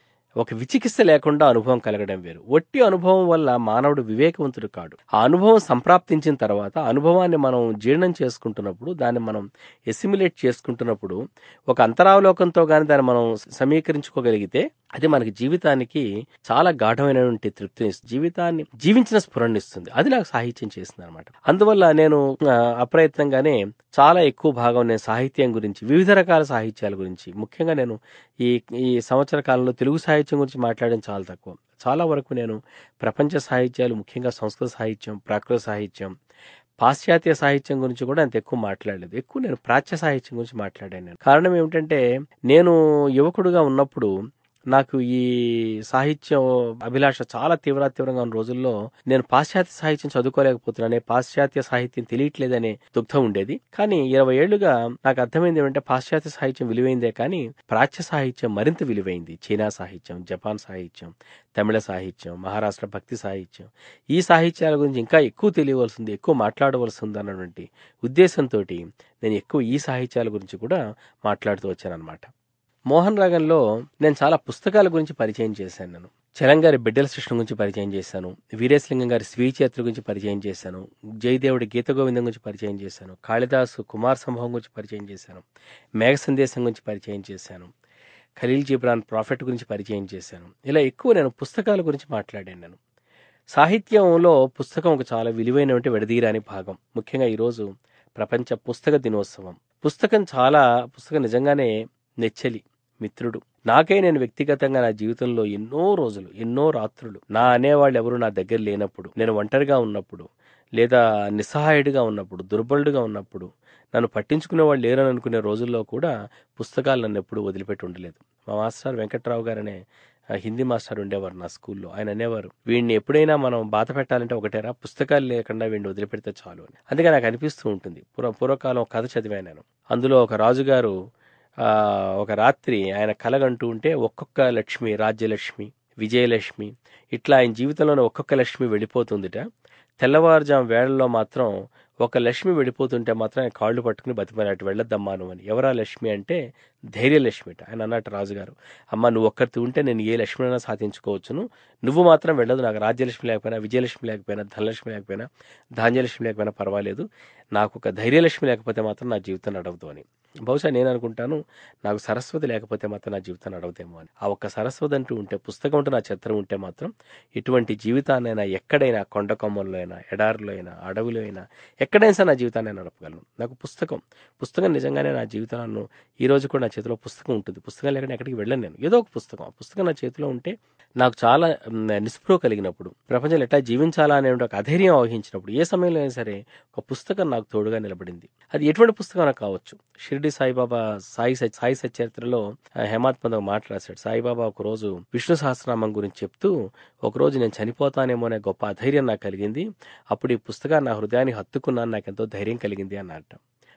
A: ఒక విచికిత్స లేకుండా అనుభవం కలగడం వేరు ఒట్టి అనుభవం వల్ల మానవుడు వివేకవంతుడు కాడు ఆ అనుభవం సంప్రాప్తించిన తర్వాత ఆ అనుభవాన్ని మనం జీర్ణం చేసుకుంటున్నప్పుడు దాన్ని మనం ఎసిమిలేట్ చేసుకుంటున్నప్పుడు ఒక అంతరావలోకంతో కానీ దాన్ని మనం సమీకరించుకోగలిగితే అది మనకి జీవితానికి చాలా గాఢమైనటువంటి తృప్తిని ఇస్తుంది జీవితాన్ని జీవించిన స్ఫురణిస్తుంది అది నాకు సాహిత్యం చేస్తుంది అనమాట అందువల్ల నేను ఆ, అప్రయత్నంగానే చాలా ఎక్కువ భాగం నేను సాహిత్యం గురించి వివిధ రకాల సాహిత్యాల గురించి ముఖ్యంగా నేను ఈ ఈ సంవత్సర కాలంలో తెలుగు సాహిత్యం గురించి మాట్లాడడం చాలా తక్కువ చాలా వరకు నేను ప్రపంచ సాహిత్యాలు ముఖ్యంగా సంస్కృత సాహిత్యం ప్రాకృత సాహిత్యం పాశ్చాత్య సాహిత్యం గురించి కూడా అంత ఎక్కువ మాట్లాడలేదు ఎక్కువ నేను ప్రాచ్య సాహిత్యం గురించి మాట్లాడాను నేను కారణం ఏమిటంటే నేను యువకుడుగా ఉన్నప్పుడు నాకు ఈ సాహిత్యం అభిలాష చాలా తీవ్ర తీవ్రంగా ఉన్న రోజుల్లో నేను పాశ్చాత్య సాహిత్యం చదువుకోలేకపోతున్నానే పాశ్చాత్య సాహిత్యం తెలియట్లేదనే దుగ్ధం ఉండేది కానీ ఇరవై ఏళ్లుగా నాకు అర్థమైంది ఏమంటే పాశ్చాత్య సాహిత్యం విలువైందే కానీ ప్రాచ్య సాహిత్యం మరింత విలువైంది చైనా సాహిత్యం జపాన్ సాహిత్యం తమిళ సాహిత్యం మహారాష్ట్ర భక్తి సాహిత్యం ఈ సాహిత్యాల గురించి ఇంకా ఎక్కువ తెలియవలసింది ఎక్కువ మాట్లాడవలసి ఉంది అన్నటువంటి ఉద్దేశంతో నేను ఎక్కువ ఈ సాహిత్యాల గురించి కూడా మాట్లాడుతూ వచ్చానన్నమాట మోహన్ రాగంలో నేను చాలా పుస్తకాల గురించి పరిచయం చేశాను నేను చలంగారి బిడ్డల సృష్టి గురించి పరిచయం చేశాను వీరేశలింగం గారి స్వీచరిత్ర గురించి పరిచయం చేశాను జయదేవుడి గీత గోవిందం గురించి పరిచయం చేశాను కాళిదాసు కుమార్ సంభవం గురించి పరిచయం చేశాను మేఘ సందేశం గురించి పరిచయం చేశాను ఖలీల్ జిబ్రాన్ ప్రాఫిట్ గురించి పరిచయం చేశాను ఇలా ఎక్కువ నేను పుస్తకాల గురించి మాట్లాడాను నేను సాహిత్యంలో పుస్తకం ఒక చాలా విలువైనటువంటి విడదీరాని భాగం ముఖ్యంగా ఈరోజు ప్రపంచ పుస్తక దినోత్సవం పుస్తకం చాలా పుస్తకం నిజంగానే నెచ్చలి మిత్రుడు నాకై నేను వ్యక్తిగతంగా నా జీవితంలో ఎన్నో రోజులు ఎన్నో రాత్రులు నా అనేవాళ్ళు ఎవరు నా దగ్గర లేనప్పుడు నేను ఒంటరిగా ఉన్నప్పుడు లేదా నిస్సహాయుడిగా ఉన్నప్పుడు దుర్బలుడిగా ఉన్నప్పుడు నన్ను పట్టించుకునే వాళ్ళు లేరని అనుకునే రోజుల్లో కూడా పుస్తకాలు నన్ను ఎప్పుడు వదిలిపెట్టి ఉండలేదు మా మాస్టర్ వెంకట్రావు గారనే ఆ, హిందీ మాస్టర్ ఉండేవారు నా స్కూల్లో ఆయన అనేవారు వీడిని ఎప్పుడైనా మనం బాధ పెట్టాలంటే ఒకటేరా పుస్తకాలు లేకుండా వీడిని వదిలిపెడితే చాలు అని అందుకే నాకు అనిపిస్తూ ఉంటుంది పూర్వ పూర్వకాలం ఒక కథ చదివాను నేను అందులో ఒక రాజుగారు ఆ, ఒక రాత్రి ఆయన కలగంటూ ఉంటే ఒక్కొక్క లక్ష్మి రాజ్యలక్ష్మి విజయలక్ష్మి ఇట్లా ఆయన జీవితంలోనే ఒక్కొక్క లక్ష్మి వెళ్ళిపోతుందిట తెల్లవారుజాము వేళల్లో మాత్రం ఒక లక్ష్మి వెళ్ళిపోతుంటే మాత్రం ఆయన కాళ్ళు పట్టుకుని బతిమలాటి వెళ్ళొద్దమ్మా నువ్వు అని ఎవరా లక్ష్మి అంటే ధైర్యలక్ష్మిట ఆయన అన్నట్టు రాజుగారు అమ్మ నువ్వు ఒక్కరితో ఉంటే నేను ఏ లక్ష్మినైనా సాధించుకోవచ్చును నువ్వు మాత్రం వెళ్ళదు నాకు రాజ్యలక్ష్మి లేకపోయినా విజయలక్ష్మి లేకపోయినా ధనలక్ష్మి లేకపోయినా ధాన్యలక్ష్మి లేకపోయినా పర్వాలేదు నాకు ఒక ధైర్యలక్ష్మి లేకపోతే మాత్రం నా జీవితం నడవదు అని బహుశా నేను అనుకుంటాను నాకు సరస్వతి లేకపోతే మాత్రం నా జీవితం నడవదేమో అని ఆ ఒక్క సరస్వతి అంటూ ఉంటే పుస్తకం అంటూ నా చిత్రం ఉంటే మాత్రం ఇటువంటి జీవితాన్నైనా ఎక్కడైనా కొండ కొమ్మల్లో అయినా ఎడారిలో అయినా అడవిలో అయినా ఎక్కడైనా సరే నా జీవితాన్ని నేను నడపగలను నాకు పుస్తకం పుస్తకం నిజంగానే నా జీవితాలను ఈ రోజు కూడా నా చేతిలో పుస్తకం ఉంటుంది పుస్తకం లేకుండా ఎక్కడికి వెళ్ళను నేను ఏదో ఒక పుస్తకం ఆ పుస్తకం నా చేతిలో ఉంటే నాకు చాలా మ్, నిస్పృహ కలిగినప్పుడు ప్రపంచంలో ఎట్లా జీవించాలా అనే ఒక అధైర్యం వహించినప్పుడు ఏ సమయంలో అయినా సరే ఒక పుస్తకం నాకు తోడుగా నిలబడింది అది ఎటువంటి పుస్తకం నాకు కావచ్చు షిరిడి సాయిబాబా సాయి సచ్- సాయి సచరిత్రలో ఆ, హేమాత్ పంత్ ఒక మాట రాశాడు సాయిబాబా ఒక రోజు విష్ణు సహస్రనామం గురించి చెప్తూ ఒక రోజు నేను చనిపోతానేమో అనే గొప్ప అధైర్యం నాకు కలిగింది అప్పుడు ఈ పుస్తకాన్ని నా హృదయాన్ని హత్తుకున్నాను నాకు ఎంతో ధైర్యం కలిగింది అన్నట్టు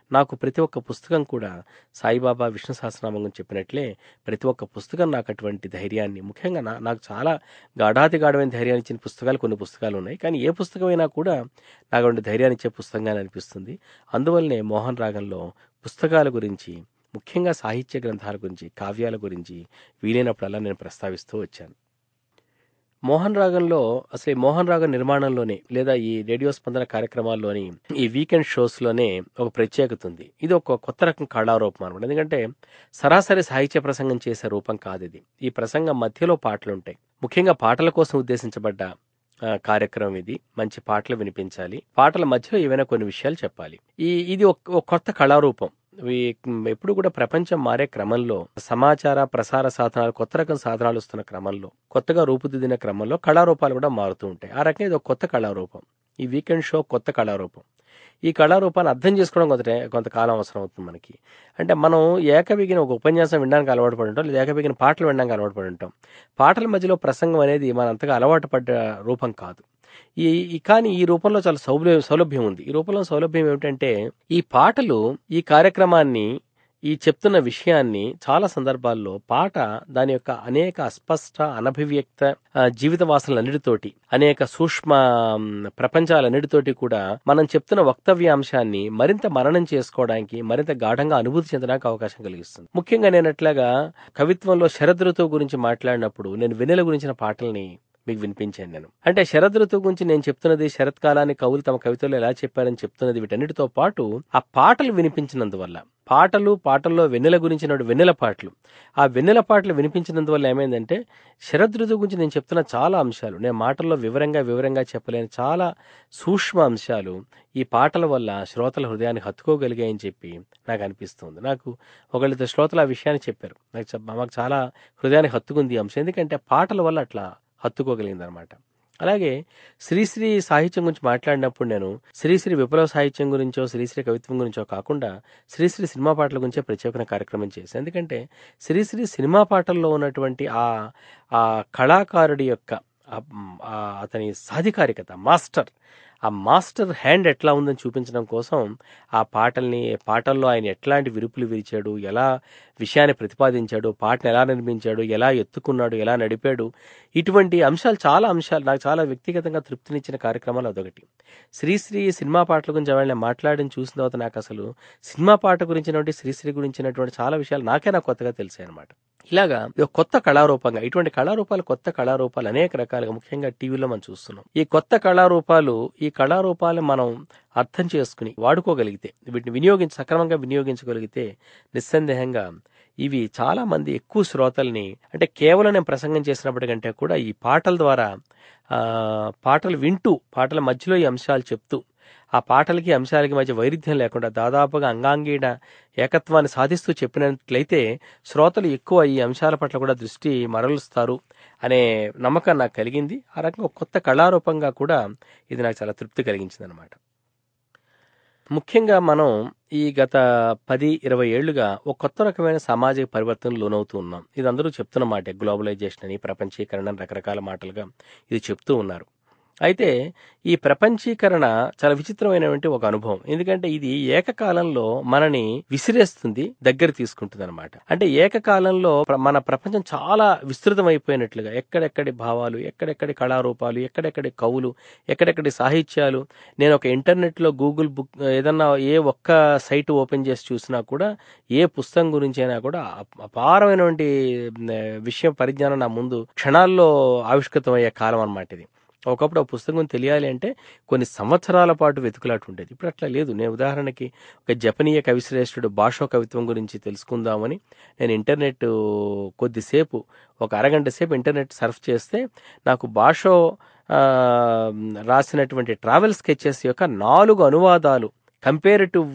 A: నాకు ప్రతి ఒక్క పుస్తకం కూడా సాయిబాబా విష్ణు సహస్రనామం గురించి చెప్పినట్లే ప్రతి ఒక్క పుస్తకం నాకు అటువంటి ధైర్యాన్ని ముఖ్యంగా నా నాకు చాలా గాఢాతి గాఢమైన ధైర్యాన్ని ఇచ్చిన పుస్తకాలు కొన్ని పుస్తకాలు ఉన్నాయి కానీ ఏ పుస్తకమైనా కూడా నాకు అటువంటి ధైర్యాన్ని ఇచ్చే పుస్తకంగా అనిపిస్తుంది అందువల్లనే మోహన్ రాగంలో పుస్తకాల గురించి ముఖ్యంగా సాహిత్య గ్రంథాల గురించి కావ్యాల గురించి వీలైనప్పుడల్లా నేను ప్రస్తావిస్తూ వచ్చాను మోహన్ రాగంలో అసలు ఈ మోహన్ రాగం నిర్మాణంలోనే లేదా ఈ రేడియో స్పందన కార్యక్రమాల్లోని ఈ వీకెండ్ షోస్లోనే ఒక ప్రత్యేకత ఉంది ఇది ఒక కొత్త రకం కళారూపం అనమాట ఎందుకంటే సరాసరి సాహిత్య ప్రసంగం చేసే రూపం కాదు ఇది ఈ ప్రసంగం మధ్యలో పాటలు ఉంటాయి ముఖ్యంగా పాటల కోసం ఉద్దేశించబడ్డ ఆ, కార్యక్రమం ఇది మంచి పాటలు వినిపించాలి పాటల మధ్యలో ఏవైనా కొన్ని విషయాలు చెప్పాలి ఈ ఇది ఒక ఒక కొత్త కళారూపం ఈ- ఎప్పుడు కూడా ప్రపంచం మారే క్రమంలో సమాచార ప్రసార సాధనాలు కొత్త రకం సాధనాలు వస్తున్న క్రమంలో కొత్తగా రూపుదిద్దిన క్రమంలో కళారూపాలు కూడా మారుతూ ఉంటాయి ఆ రకంగా ఇది ఒక కొత్త కళారూపం ఈ వీకెండ్ షో కొత్త కళారూపం ఈ కళారూపాన్ని అర్థం చేసుకోవడం కొంత కొంతకాలం అవసరం అవుతుంది మనకి అంటే మనం ఏకబిగిన ఒక ఉపన్యాసం వినడానికి అలవాటు పడి ఉంటాం లేదా ఏకబిగిన పాటలు వినడానికి అలవాటు పడి ఉంటాం పాటల మధ్యలో ప్రసంగం అనేది మన అంతగా అలవాటు పడ్డ రూపం కాదు ఈ ఈ- కానీ ఈ రూపంలో చాలా సౌలభ్యం సౌలభ్యం ఉంది ఈ రూపంలో సౌలభ్యం ఏమిటంటే ఈ పాటలు ఈ కార్యక్రమాన్ని ఈ చెప్తున్న విషయాన్ని చాలా సందర్భాల్లో పాట దాని యొక్క అనేక అస్పష్ట అనభివ్యక్త ఆ, జీవిత వాసనలన్నిటితోటి అనేక సూక్ష్మ మ్, ప్రపంచాలన్నిటితోటి కూడా మనం చెప్తున్న వక్తవ్యాంశాన్ని మరింత మననం చేసుకోవడానికి మరింత గాఢంగా అనుభూతి చెందడానికి అవకాశం కలిగిస్తుంది ముఖ్యంగా నేను అట్లాగా కవిత్వంలో శరదృతువు గురించి మాట్లాడినప్పుడు నేను వెన్నెల గురించిన పాటల్ని మీకు వినిపించాను నేను అంటే శరద్ ఋతువు గురించి నేను చెప్తున్నది శరత్కాలాన్ని కవులు తమ కవితలో ఎలా చెప్పారని చెప్తున్నది వీటన్నిటితో పాటు ఆ పాటలు వినిపించినందువల్ల పాటలు పాటల్లో వెన్నెల గురించిన వెన్నెల పాటలు ఆ వెన్నెల పాటలు వినిపించినందువల్ల ఏమైందంటే శరద్ ఋతువు గురించి నేను చెప్తున్న చాలా అంశాలు నేను మాటల్లో వివరంగా వివరంగా చెప్పలేని చాలా సూక్ష్మ అంశాలు ఈ పాటల వల్ల శ్రోతల హృదయాన్ని హత్తుకోగలిగాయని చెప్పి నాకు అనిపిస్తుంది నాకు ఒకళ్ళిద్దరు శ్రోతలు ఆ విషయాన్ని చెప్పారు నాకు చెప్- మాకు చాలా హృదయాన్ని హత్తుకుంది ఈ అంశం ఎందుకంటే పాటల వల్ల అట్లా హత్తుకోగలిగింది అనమాట అలాగే శ్రీశ్రీ సాహిత్యం గురించి మాట్లాడినప్పుడు నేను శ్రీశ్రీ విప్లవ సాహిత్యం గురించో శ్రీశ్రీ కవిత్వం గురించో కాకుండా శ్రీశ్రీ సినిమా పాటల గురించే ప్రత్యేకమైన కార్యక్రమం చేశాను ఎందుకంటే శ్రీశ్రీ సినిమా పాటల్లో ఉన్నటువంటి ఆ ఆ కళాకారుడి యొక్క ఆ- ఆ అతని సాధికారికత మాస్టర్ ఆ మాస్టర్ హ్యాండ్ ఎట్లా ఉందని చూపించడం కోసం ఆ పాటల్ని పాటల్లో ఆయన ఎట్లాంటి విరుపులు విరిచాడు ఎలా విషయాన్ని ప్రతిపాదించాడు పాటను ఎలా నిర్మించాడు ఎలా ఎత్తుకున్నాడు ఎలా నడిపాడు ఇటువంటి అంశాలు చాలా అంశాలు నాకు చాలా వ్యక్తిగతంగా తృప్తినిచ్చిన కార్యక్రమాలు అదొకటి శ్రీశ్రీ సినిమా పాటల గురించి ఎవరైనా మాట్లాడని చూసిన తర్వాత నాకు అసలు సినిమా పాట గురించినటువంటి శ్రీశ్రీ గురించినటువంటి చాలా విషయాలు నాకే నాకు కొత్తగా తెలిసాయి అనమాట ఇలాగా ఇది ఒక కొత్త కళారూపంగా ఇటువంటి కళారూపాలు కొత్త కళారూపాలు అనేక రకాలుగా ముఖ్యంగా టీవీలో మనం చూస్తున్నాం ఈ కొత్త కళారూపాలు ఈ కళారూపాలు మనం అర్థం చేసుకుని వాడుకోగలిగితే వీటిని వినియోగించి సక్రమంగా వినియోగించగలిగితే నిస్సందేహంగా ఇవి చాలా మంది ఎక్కువ శ్రోతల్ని అంటే కేవలం నేను ప్రసంగం చేసినప్పటికంటే కూడా ఈ పాటల ద్వారా ఆ, పాటలు వింటూ పాటల మధ్యలో ఈ అంశాలు చెప్తూ ఆ పాటలకి అంశాలకి మధ్య వైరుధ్యం లేకుండా దాదాపుగా అంగాంగీణ ఏకత్వాన్ని సాధిస్తూ చెప్పినట్లయితే శ్రోతలు ఎక్కువ ఈ అంశాల పట్ల కూడా దృష్టి మరలుస్తారు అనే నమ్మకం నాకు కలిగింది ఆ రకంగా ఒక కొత్త కళారూపంగా కూడా ఇది నాకు చాలా తృప్తి కలిగించింది అనమాట ముఖ్యంగా మనం ఈ గత పది ఇరవై ఏళ్లుగా ఒక కొత్త రకమైన సామాజిక పరివర్తనలు లోనవుతూ ఉన్నాం ఇది అందరూ చెప్తున్న మాట గ్లోబలైజేషన్ అని ప్రపంచీకరణ అని రకరకాల మాటలుగా ఇది చెప్తూ ఉన్నారు అయితే ఈ ప్రపంచీకరణ చాలా విచిత్రమైనటువంటి ఒక అనుభవం ఎందుకంటే ఇది ఏకకాలంలో మనని విసిరేస్తుంది దగ్గర తీసుకుంటుంది అనమాట అంటే ఏకకాలంలో ప్ర- మన ప్రపంచం చాలా విస్తృతమైపోయినట్లుగా ఎక్కడెక్కడి భావాలు ఎక్కడెక్కడి కళారూపాలు ఎక్కడెక్కడి కవులు ఎక్కడెక్కడి సాహిత్యాలు నేను ఒక ఇంటర్నెట్లో గూగుల్ బుక్ ఏదన్నా ఏ ఒక్క సైట్ ఓపెన్ చేసి చూసినా కూడా ఏ పుస్తకం గురించి అయినా కూడా అప- అపారమైనటువంటి మ్, విషయం పరిజ్ఞానం నా ముందు క్షణాల్లో ఆవిష్కృతమయ్యే కాలం అన్నమాట ఇది ఒకప్పుడు ఆ పుస్తకం తెలియాలి అంటే కొన్ని సంవత్సరాల పాటు వెతుకులాట ఉండేది ఇప్పుడు అట్లా లేదు నేను ఉదాహరణకి ఒక జపనీయ కవిశ్రేష్ఠుడు భాషో కవిత్వం గురించి తెలుసుకుందామని నేను ఇంటర్నెట్ కొద్దిసేపు ఒక అరగంట సేపు ఇంటర్నెట్ సర్ఫ్ చేస్తే నాకు భాషో ఆ, రాసినటువంటి ట్రావెల్ స్కెచెస్ యొక్క నాలుగు అనువాదాలు కంపేరిటివ్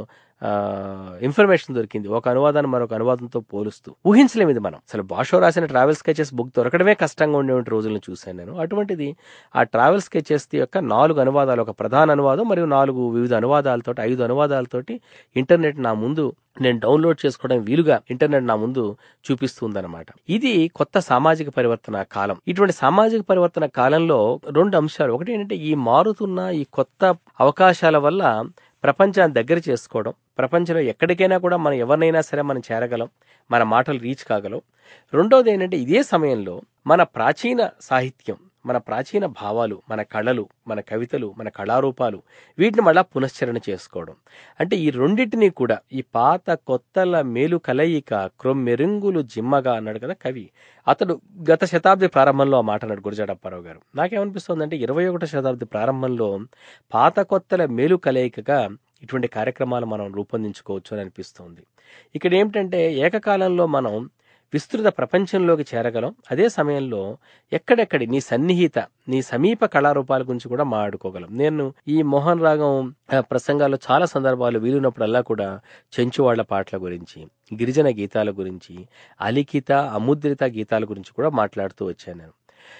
A: ఇన్ఫర్మేషన్ దొరికింది ఒక అనువాదాన్ని మరొక అనువాదంతో పోలుస్తూ ఊహించలేము ఇది మనం అసలు భాషో రాసిన ట్రావెల్ స్కెచెస్ బుక్ దొరకడమే కష్టంగా ఉండేటువంటి రోజులను చూశాను నేను అటువంటిది ఆ ట్రావెల్ స్కెచెస్ యొక్క నాలుగు అనువాదాలు ఒక ప్రధాన అనువాదం మరియు నాలుగు వివిధ అనువాదాలతో ఐదు అనువాదాలతోటి ఇంటర్నెట్ నా ముందు నేను డౌన్లోడ్ చేసుకోవడం వీలుగా ఇంటర్నెట్ నా ముందు చూపిస్తుందన్నమాట ఇది కొత్త సామాజిక పరివర్తన కాలం ఇటువంటి సామాజిక పరివర్తన కాలంలో రెండు అంశాలు ఒకటి ఏంటంటే ఈ మారుతున్న ఈ కొత్త అవకాశాల వల్ల ప్రపంచాన్ని దగ్గర చేసుకోవడం ప్రపంచంలో ఎక్కడికైనా కూడా మనం ఎవరినైనా సరే మనం చేరగలం మన మాటలు రీచ్ కాగలం రెండోది ఏంటంటే ఇదే సమయంలో మన ప్రాచీన సాహిత్యం మన ప్రాచీన భావాలు మన కళలు మన కవితలు మన కళారూపాలు వీటిని మళ్ళా పునశ్చరణ చేసుకోవడం అంటే ఈ రెండింటినీ కూడా ఈ పాత కొత్తల మేలు కలయిక క్రొమ్మెరుంగులు జిమ్మగా అన్నాడు కదా కవి అతడు గత శతాబ్ది ప్రారంభంలో ఆ మాట అన్నాడు గురజాడప్పారావు గారు నాకేమనిపిస్తుంది ఇరవై ఒకటో శతాబ్ది ప్రారంభంలో పాత కొత్తల మేలు కలయికగా ఇటువంటి కార్యక్రమాలు మనం రూపొందించుకోవచ్చు అని అనిపిస్తుంది ఇక్కడ ఏమిటంటే ఏకకాలంలో మనం విస్తృత ప్రపంచంలోకి చేరగలం అదే సమయంలో ఎక్కడెక్కడి నీ సన్నిహిత నీ సమీప కళారూపాల గురించి కూడా మాట్లాడుకోగలం నేను ఈ మోహన్ రాగం ఆ, ప్రసంగాల్లో చాలా సందర్భాలు వీలున్నప్పుడల్లా కూడా చెంచువాళ్ల పాటల గురించి గిరిజన గీతాల గురించి అలిఖిత అముద్రిత గీతాల గురించి కూడా మాట్లాడుతూ వచ్చాను నేను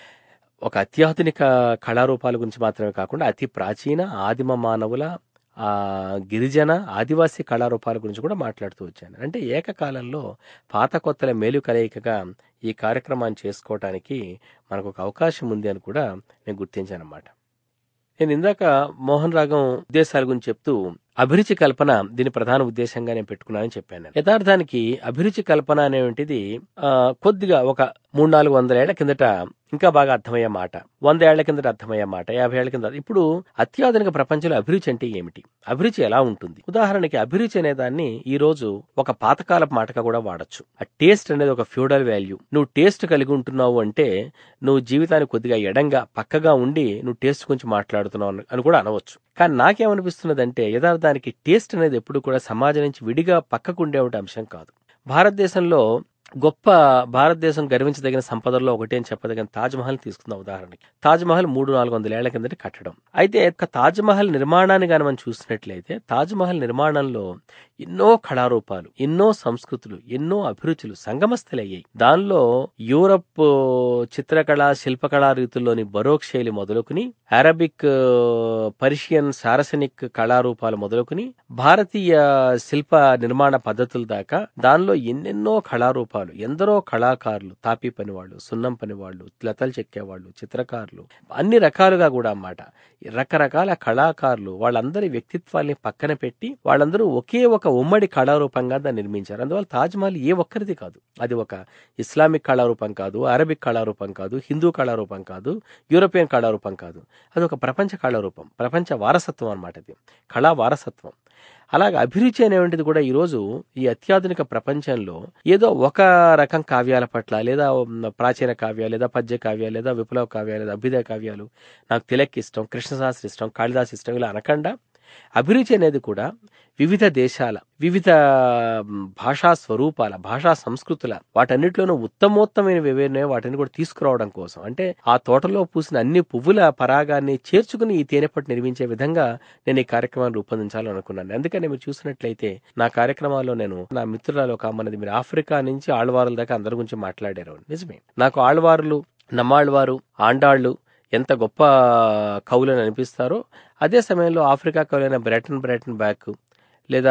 A: ఒక అత్యాధునిక కళారూపాల గురించి మాత్రమే కాకుండా అతి ప్రాచీన ఆదిమ మానవుల ఆ గిరిజన ఆదివాసీ కళారూపాల గురించి కూడా మాట్లాడుతూ వచ్చాను అంటే ఏకకాలంలో పాత కొత్తల మేలు కలయికగా ఈ కార్యక్రమాన్ని చేసుకోవటానికి మనకు ఒక అవకాశం ఉంది అని కూడా నేను గుర్తించాను అన్నమాట నేను ఇందాక మోహన్ రాగం ఉద్దేశాల గురించి చెప్తూ అభిరుచి కల్పన దీని ప్రధాన ఉద్దేశంగా నేను పెట్టుకున్నానని చెప్పాను నేను. యథార్థానికి అభిరుచి కల్పన అనేటువంటిది ఆ, కొద్దిగా ఒక మూడు నాలుగు వందల ఏళ్ల కిందట ఇంకా బాగా అర్థమయ్యే మాట వంద ఏళ్ల కిందట అర్థమయ్యే మాట యాభై ఏళ్ల కింద ఇప్పుడు అత్యాధునిక ప్రపంచంలో అభిరుచి అంటే ఏమిటి అభిరుచి ఎలా ఉంటుంది ఉదాహరణకి అభిరుచి అనే దాన్ని ఈ రోజు ఒక పాతకాలపు మాటగా కూడా వాడచ్చు ఆ టేస్ట్ అనేది ఒక ఫ్యూడల్ వాల్యూ నువ్వు టేస్ట్ కలిగి ఉంటున్నావు అంటే నువ్వు జీవితానికి కొద్దిగా ఎడంగా పక్కగా ఉండి నువ్వు టేస్ట్ గురించి మాట్లాడుతున్నావు అని- అని కూడా అనవచ్చు కానీ నాకేమనిపిస్తున్నదంటే యథార్థానికి టేస్ట్ అనేది ఎప్పుడు కూడా సమాజం నుంచి విడిగా పక్కకు ఉండే ఒక అంశం కాదు భారతదేశంలో గొప్ప భారతదేశం గర్వించదగిన సంపదల్లో ఒకటి అని చెప్పదగిన తాజ్ మహల్ తీసుకుందాం ఉదాహరణకి తాజ్ మహల్ మూడు నాలుగు వందల ఏళ్ల కిందటి కట్టడం అయితే ఒక తాజ్ మహల్ నిర్మాణాన్ని కానీ మనం చూసినట్లయితే తాజ్ మహల్ నిర్మాణంలో ఎన్నో కళారూపాలు ఎన్నో సంస్కృతులు ఎన్నో అభిరుచులు సంగమస్థలయ్యాయి దానిలో యూరప్ చిత్రకళ శిల్పకళా రీతుల్లోని బరోక్ శైలి మొదలుకుని అరబిక్ పర్షియన్ సారసనిక్ కళారూపాలు మొదలుకుని భారతీయ శిల్ప నిర్మాణ పద్ధతుల దాకా దానిలో ఎన్నెన్నో కళారూపాలు ఎందరో కళాకారులు తాపీ పనివాళ్ళు సున్నం పనివాళ్ళు లతలు చెక్కేవాళ్ళు చిత్రకారులు అన్ని రకాలుగా కూడా అన్నమాట రకరకాల కళాకారులు వాళ్ళందరి వ్యక్తిత్వాల్ని పక్కన పెట్టి వాళ్ళందరూ ఒకే ఒక ఉమ్మడి కళారూపంగా దాన్ని నిర్మించారు అందువల్ల తాజ్మహల్ ఏ ఒక్కరిది కాదు అది ఒక ఇస్లామిక్ కళారూపం కాదు అరబిక్ కళారూపం కాదు హిందూ కళారూపం కాదు యూరోపియన్ కళారూపం కాదు అది ఒక ప్రపంచ కళారూపం ప్రపంచ వారసత్వం అన్నమాట అది కళా వారసత్వం అలాగే అభిరుచి అనేటువంటిది కూడా ఈరోజు ఈ అత్యాధునిక ప్రపంచంలో ఏదో ఒక రకం కావ్యాల పట్ల లేదా ప్రాచీన కావ్యాలు లేదా పద్య కావ్యాలు లేదా విప్లవ కావ్యాలు లేదా అభ్యుదయ కావ్యాలు నాకు తిలక్ ఇష్టం కృష్ణశాస్త్రి ఇష్టం కాళిదాస్ ఇష్టం ఇలా అనకుండా అభిరుచి అనేది కూడా వివిధ దేశాల వివిధ మ్, భాషా స్వరూపాల భాషా సంస్కృతుల వాటన్నిటిలోనూ ఉత్తమోత్తమైన ఏవైనా వాటిని కూడా తీసుకురావడం కోసం అంటే ఆ తోటలో పూసిన అన్ని పువ్వుల పరాగాన్ని చేర్చుకుని ఈ తేనెపట్టు నిర్మించే విధంగా నేను ఈ కార్యక్రమాన్ని రూపొందించాలని అనుకున్నాను అందుకని మీరు చూసినట్లయితే నా కార్యక్రమాల్లో నేను నా మిత్రురాలు ఒక అమ్మనది మీరు ఆఫ్రికా నుంచి ఆళ్వారుల దాకా అందరి గురించి మాట్లాడారు నిజమే నాకు ఆళ్వారులు నమ్మాళ్వారు ఆండాళ్ళు ఎంత గొప్ప కవులని అనిపిస్తారో అదే సమయంలో ఆఫ్రికా కవులైన బ్రెటన్ బ్రెటన్ బ్యాక్ లేదా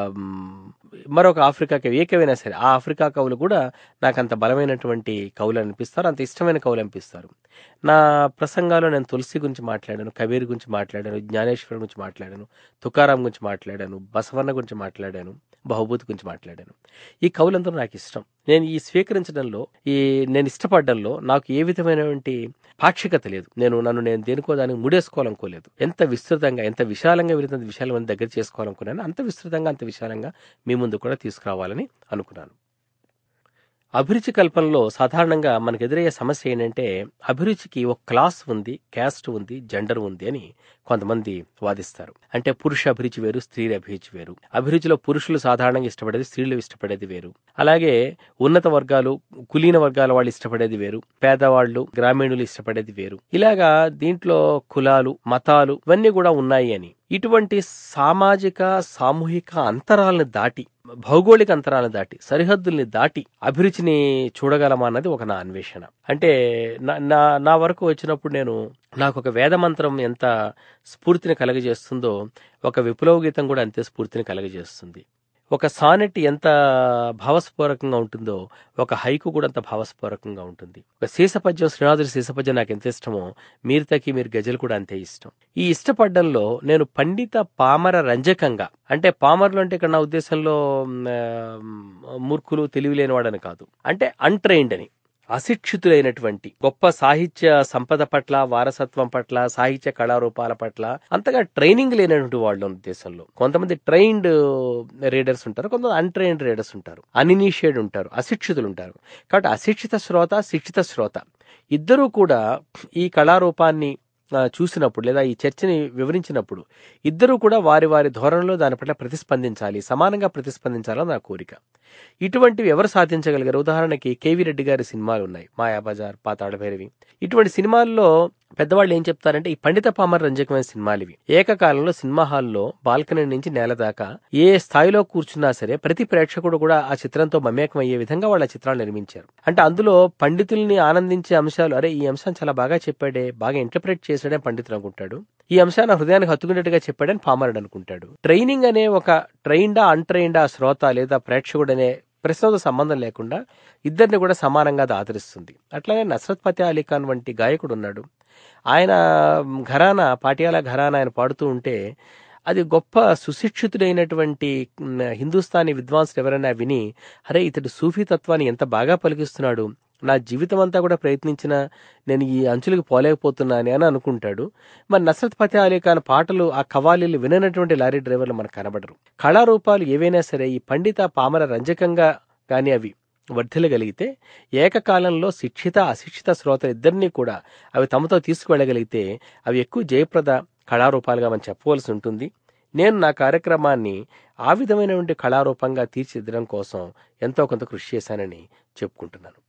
A: మ్, మరొక ఆఫ్రికా కవి ఏ కవైనా సరే ఆ ఆఫ్రికా కవులు కూడా నాకు అంత బలమైనటువంటి కవులు అనిపిస్తారు అంత ఇష్టమైన కవులు అనిపిస్తారు నా ప్రసంగాల్లో నేను తులసి గురించి మాట్లాడాను కబీర్ గురించి మాట్లాడాను జ్ఞానేశ్వర్ గురించి మాట్లాడాను తుకారాం గురించి మాట్లాడాను బసవన్న గురించి మాట్లాడాను బహుభూతి గురించి మాట్లాడాను ఈ కవులందరూ నాకు ఇష్టం నేను ఈ స్వీకరించడంలో ఈ నేను ఇష్టపడడంలో నాకు ఏ విధమైనటువంటి పాక్షికత లేదు నేను నన్ను నేను దేనికో దానికి ముడేసుకోవాలనుకోలేదు ఎంత విస్తృతంగా ఎంత విశాలంగా వీలైనంత విషయాలు మన దగ్గర చేసుకోవాలనుకున్నాను అంత విస్తృతంగా అంత విశాలంగా మీ ముందు కూడా తీసుకురావాలని అనుకున్నాను అభిరుచి కల్పనలో సాధారణంగా మనకు ఎదురయ్యే సమస్య ఏంటంటే అభిరుచికి ఒక క్లాస్ ఉంది క్యాస్ట్ ఉంది జెండర్ ఉంది అని కొంతమంది వాదిస్తారు అంటే పురుష అభిరుచి వేరు స్త్రీ అభిరుచి వేరు అభిరుచిలో పురుషులు సాధారణంగా ఇష్టపడేది స్త్రీలు ఇష్టపడేది వేరు అలాగే ఉన్నత వర్గాలు కులీన వర్గాల వాళ్ళు ఇష్టపడేది వేరు పేదవాళ్ళు గ్రామీణులు ఇష్టపడేది వేరు ఇలాగా దీంట్లో కులాలు మతాలు ఇవన్నీ కూడా ఉన్నాయి అని ఇటువంటి సామాజిక సామూహిక అంతరాలను దాటి భౌగోళిక అంతరాలను దాటి సరిహద్దుల్ని దాటి అభిరుచిని చూడగలమా అన్నది ఒక నా అన్వేషణ అంటే నా నా నా వరకు వచ్చినప్పుడు నేను నాకు ఒక వేదమంత్రం ఎంత స్ఫూర్తిని కలగజేస్తుందో ఒక విప్లవ గీతం కూడా అంతే స్ఫూర్తిని కలగజేస్తుంది ఒక సానెట్ ఎంత భావస్ఫోరకంగా ఉంటుందో ఒక హైకు కూడా అంత భావస్ఫోరకంగా ఉంటుంది ఒక శీసపద్యం శ్రీనాథుడి శీసపద్యం నాకు ఎంత ఇష్టమో మీరు తకి మీరు గజలు కూడా అంతే ఇష్టం ఈ ఇష్టపడ్డంలో నేను పండిత పామర రంజకంగా అంటే పామరులు అంటే ఇక్కడ నా ఉద్దేశంలో మ్, ఆ, మూర్ఖులు తెలివి లేనివాడని కాదు అంటే అన్ట్రైన్డ్ అని అశిక్షితులైనటువంటి గొప్ప సాహిత్య సంపద పట్ల వారసత్వం పట్ల సాహిత్య కళారూపాల పట్ల అంతగా ట్రైనింగ్ లేనటువంటి వాళ్ళు ఉన్న దేశంలో కొంతమంది ట్రైన్డ్ రీడర్స్ ఉంటారు కొంతమంది అన్ట్రైన్డ్ రీడర్స్ ఉంటారు అన్ఇనిషియేట్ ఉంటారు అశిక్షితులు ఉంటారు కాబట్టి అశిక్షిత శ్రోత శిక్షిత శ్రోత ఇద్దరూ కూడా ఈ కళారూపాన్ని ఆ, చూసినప్పుడు లేదా ఈ చర్చని వివరించినప్పుడు ఇద్దరూ కూడా వారి వారి ధోరణిలో దాని పట్ల ప్రతిస్పందించాలి సమానంగా ప్రతిస్పందించాలని నా కోరిక ఇటువంటివి ఎవరు సాధించగలిగారు ఉదాహరణకి కేవీ రెడ్డి గారి సినిమాలు ఉన్నాయి మాయాబజార్ పాతాళ భైరవి ఇటువంటి సినిమాల్లో పెద్దవాళ్ళు ఏం చెప్తారంటే ఈ పండిత పామర రంజకమైన సినిమాలు ఇవి ఏకకాలంలో సినిమా హాల్లో బాల్కనీ నుంచి నేల దాకా ఏ స్థాయిలో కూర్చున్నా సరే ప్రతి ప్రేక్షకుడు కూడా ఆ చిత్రంతో మమేకం అయ్యే విధంగా వాళ్ళ చిత్రాలు నిర్మించారు అంటే అందులో పండితుల్ని ఆనందించే అంశాలు అరే ఈ అంశం చాలా బాగా చెప్పాడే బాగా ఇంటర్ప్రిట్ చేసాడే పండితులు అనుకుంటాడు ఈ అంశాన్ని హృదయానికి హత్తుకునేట్టుగా చెప్పాడని పామరుడు అనుకుంటాడు ట్రైనింగ్ అనే ఒక ట్రైన్డా అన్ట్రైన్డా శ్రోత లేదా ప్రేక్షకుడు అనే ప్రశ్నతో సంబంధం లేకుండా ఇద్దరిని కూడా సమానంగా అది ఆదరిస్తుంది అట్లాగే నస్రత్ ఫతే అలీ ఖాన్ వంటి గాయకుడు ఉన్నాడు ఆయన ఘరానా పాటియాల ఘరానా ఆయన పాడుతూ ఉంటే అది గొప్ప సుశిక్షితుడైనటువంటి మ్, హిందుస్థానీ విద్వాంసులు ఎవరైనా విని అరే ఇతడు సూఫీ తత్వాన్ని ఎంత బాగా పలికిస్తున్నాడు నా జీవితం అంతా కూడా ప్రయత్నించిన నేను ఈ అంచులకు పోలేకపోతున్నాను అని అనుకుంటాడు మరి నస్రత్ ఫతే అలీ ఖాన్ పాటలు ఆ కవాలీలు విననటువంటి లారీ డ్రైవర్లు మనకు కనబడరు కళారూపాలు ఏవైనా సరే ఈ పండిత పామర రంజకంగా కానీ అవి వర్ధిల్లగలిగితే ఏకకాలంలో శిక్షిత అశిక్షిత శ్రోతలు ఇద్దరినీ కూడా అవి తమతో తీసుకువెళ్ళగలిగితే అవి ఎక్కువ జయప్రద కళారూపాలుగా మనం చెప్పవలసి ఉంటుంది నేను నా కార్యక్రమాన్ని ఆ విధమైనటువంటి కళారూపంగా తీర్చిదిద్దడం కోసం ఎంతో కొంత కృషి చేశానని చెప్పుకుంటున్నాను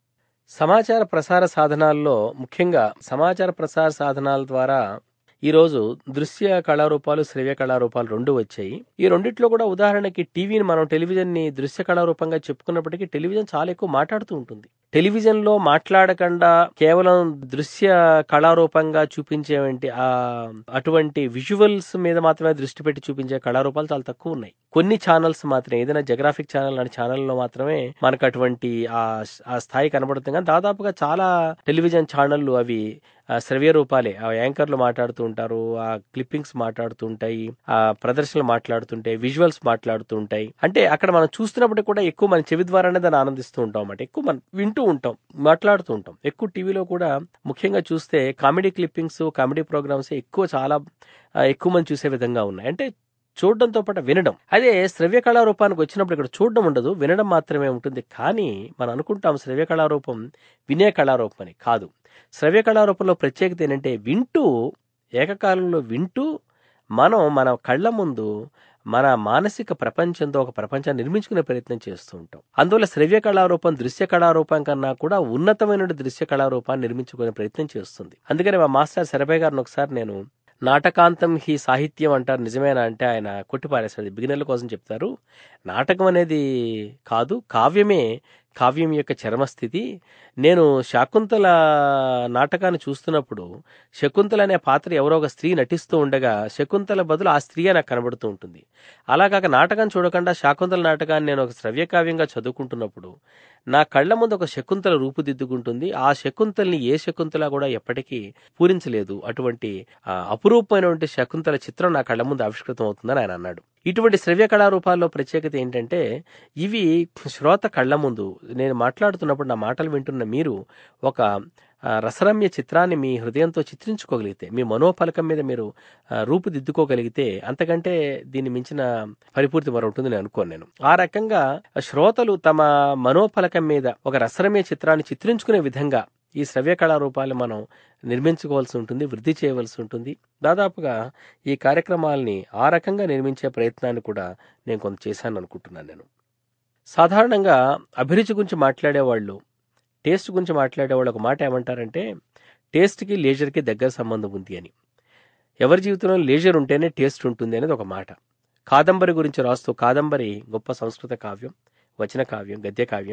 A: సమాచార ప్రసార సాధనాల్లో ముఖ్యంగా సమాచార ప్రసార సాధనాల ద్వారా ఈరోజు దృశ్య కళారూపాలు శ్రవ్య కళారూపాలు రెండు వచ్చాయి ఈ రెండిట్లో కూడా ఉదాహరణకి టీవీని మనం టెలివిజన్ ని దృశ్య కళారూపంగా చెప్పుకున్నప్పటికీ టెలివిజన్ చాలా ఎక్కువ మాట్లాడుతూ ఉంటుంది టెలివిజన్ లో మాట్లాడకుండా కేవలం దృశ్య కళారూపంగా చూపించేవంటి ఆ అటువంటి విజువల్స్ మీద మాత్రమే దృష్టి పెట్టి చూపించే కళారూపాలు చాలా తక్కువ ఉన్నాయి కొన్ని ఛానల్స్ మాత్రమే ఏదైనా జగ్రాఫిక్ ఛానల్ లాంటి ఛానల్లో మాత్రమే మనకు అటువంటి ఆ ఆ స్థాయి కనబడుతుంది కానీ దాదాపుగా చాలా టెలివిజన్ ఛానళ్ళు అవి ఆ శ్రవ్య రూపాలే ఆ యాంకర్లు మాట్లాడుతూ ఉంటారు ఆ క్లిప్పింగ్స్ మాట్లాడుతూ ఉంటాయి ఆ ప్రదర్శనలు మాట్లాడుతుంటాయి విజువల్స్ మాట్లాడుతూ ఉంటాయి అంటే అక్కడ మనం చూస్తున్నప్పుడు కూడా ఎక్కువ మన చెవి ద్వారానే దాన్ని ఆనందిస్తూ ఉంటాం అన్నమాట ఎక్కువ మనం వింటూ ఉంటాం మాట్లాడుతూ ఉంటాం ఎక్కువ టీవీలో కూడా ముఖ్యంగా చూస్తే కామెడీ క్లిప్పింగ్స్ కామెడీ ప్రోగ్రామ్స్ ఎక్కువ చాలా ఆ, ఎక్కువ మంది చూసే విధంగా ఉన్నాయి అంటే చూడడంతో పాటు వినడం అదే శ్రవ్య కళారూపానికి వచ్చినప్పుడు ఇక్కడ చూడడం ఉండదు వినడం మాత్రమే ఉంటుంది కానీ మనం అనుకుంటాం శ్రవ్య కళారూపం వినే కళారూపం అని కాదు శ్రవ్య కళారూపంలో ప్రత్యేకత ఏంటంటే వింటూ ఏకకాలంలో వింటూ మనం మన కళ్ళ ముందు మన మానసిక ప్రపంచంతో ఒక ప్రపంచాన్ని నిర్మించుకునే ప్రయత్నం చేస్తూ ఉంటాం అందువల్ల శ్రవ్య కళారూపం దృశ్య కళారూపం కన్నా కూడా ఉన్నతమైన దృశ్య కళారూపాన్ని నిర్మించుకునే ప్రయత్నం చేస్తుంది అందుకని మా మాస్టర్ శరభయ్య గారిని ఒకసారి నేను నాటకాంతం హీ సాహిత్యం అంటారు నిజమేనా అంటే ఆయన కొట్టిపారేస్తాడు బిగినర్ల కోసం చెప్తారు నాటకం అనేది కాదు కావ్యమే కావ్యం యొక్క చరమస్థితి నేను శాకుంతల నాటకాన్ని చూస్తున్నప్పుడు శకుంతల అనే పాత్ర ఎవరో ఒక స్త్రీ నటిస్తూ ఉండగా శకుంతల బదులు ఆ స్త్రీ నాకు కనబడుతూ ఉంటుంది అలా కాక నాటకం చూడకుండా శాకుంతల నాటకాన్ని నేను ఒక శ్రవ్య కావ్యంగా చదువుకుంటున్నప్పుడు నా కళ్ళ ముందు ఒక శకుంతల రూపుదిద్దుకుంటుంది ఆ శకుంతల్ని ఏ శకుంతల కూడా ఎప్పటికీ పూరించలేదు అటువంటి ఆ, అపురూపమైనటువంటి శకుంతల చిత్రం నా కళ్ళ ముందు ఆవిష్కృతం అవుతుందని ఆయన అన్నాడు ఇటువంటి శ్రవ్య కళారూపాల్లో ప్రత్యేకత ఏంటంటే ఇవి శ్రోత కళ్ళ ముందు నేను మాట్లాడుతున్నప్పుడు నా మాటలు వింటున్న మీరు ఒక ఆ, రసరమ్య చిత్రాన్ని మీ హృదయంతో చిత్రించుకోగలిగితే మీ మనోఫలకం మీద మీరు ఆ, రూపుదిద్దుకోగలిగితే అంతకంటే దీన్ని మించిన పరిపూర్తి మరో ఉంటుంది నేను అనుకోను నేను ఆ రకంగా శ్రోతలు తమ మనోఫలకం మీద ఒక రసరమ్య చిత్రాన్ని చిత్రించుకునే విధంగా ఈ శ్రవ్య కళారూపాలు మనం నిర్మించుకోవాల్సి ఉంటుంది వృద్ధి చేయవలసి ఉంటుంది దాదాపుగా ఈ కార్యక్రమాల్ని ఆ రకంగా నిర్మించే ప్రయత్నాన్ని కూడా నేను కొంత చేశాను అనుకుంటున్నాను నేను సాధారణంగా అభిరుచి గురించి మాట్లాడేవాళ్ళు టేస్ట్ గురించి మాట్లాడేవాళ్ళు ఒక మాట ఏమంటారంటే టేస్ట్కి లేజర్కి దగ్గర సంబంధం ఉంది అని ఎవరి జీవితంలో లేజర్ ఉంటేనే టేస్ట్ ఉంటుంది అనేది ఒక మాట కాదంబరి గురించి రాస్తూ కాదంబరి గొప్ప సంస్కృత కావ్యం వచన కావ్యం గద్య కావ్యం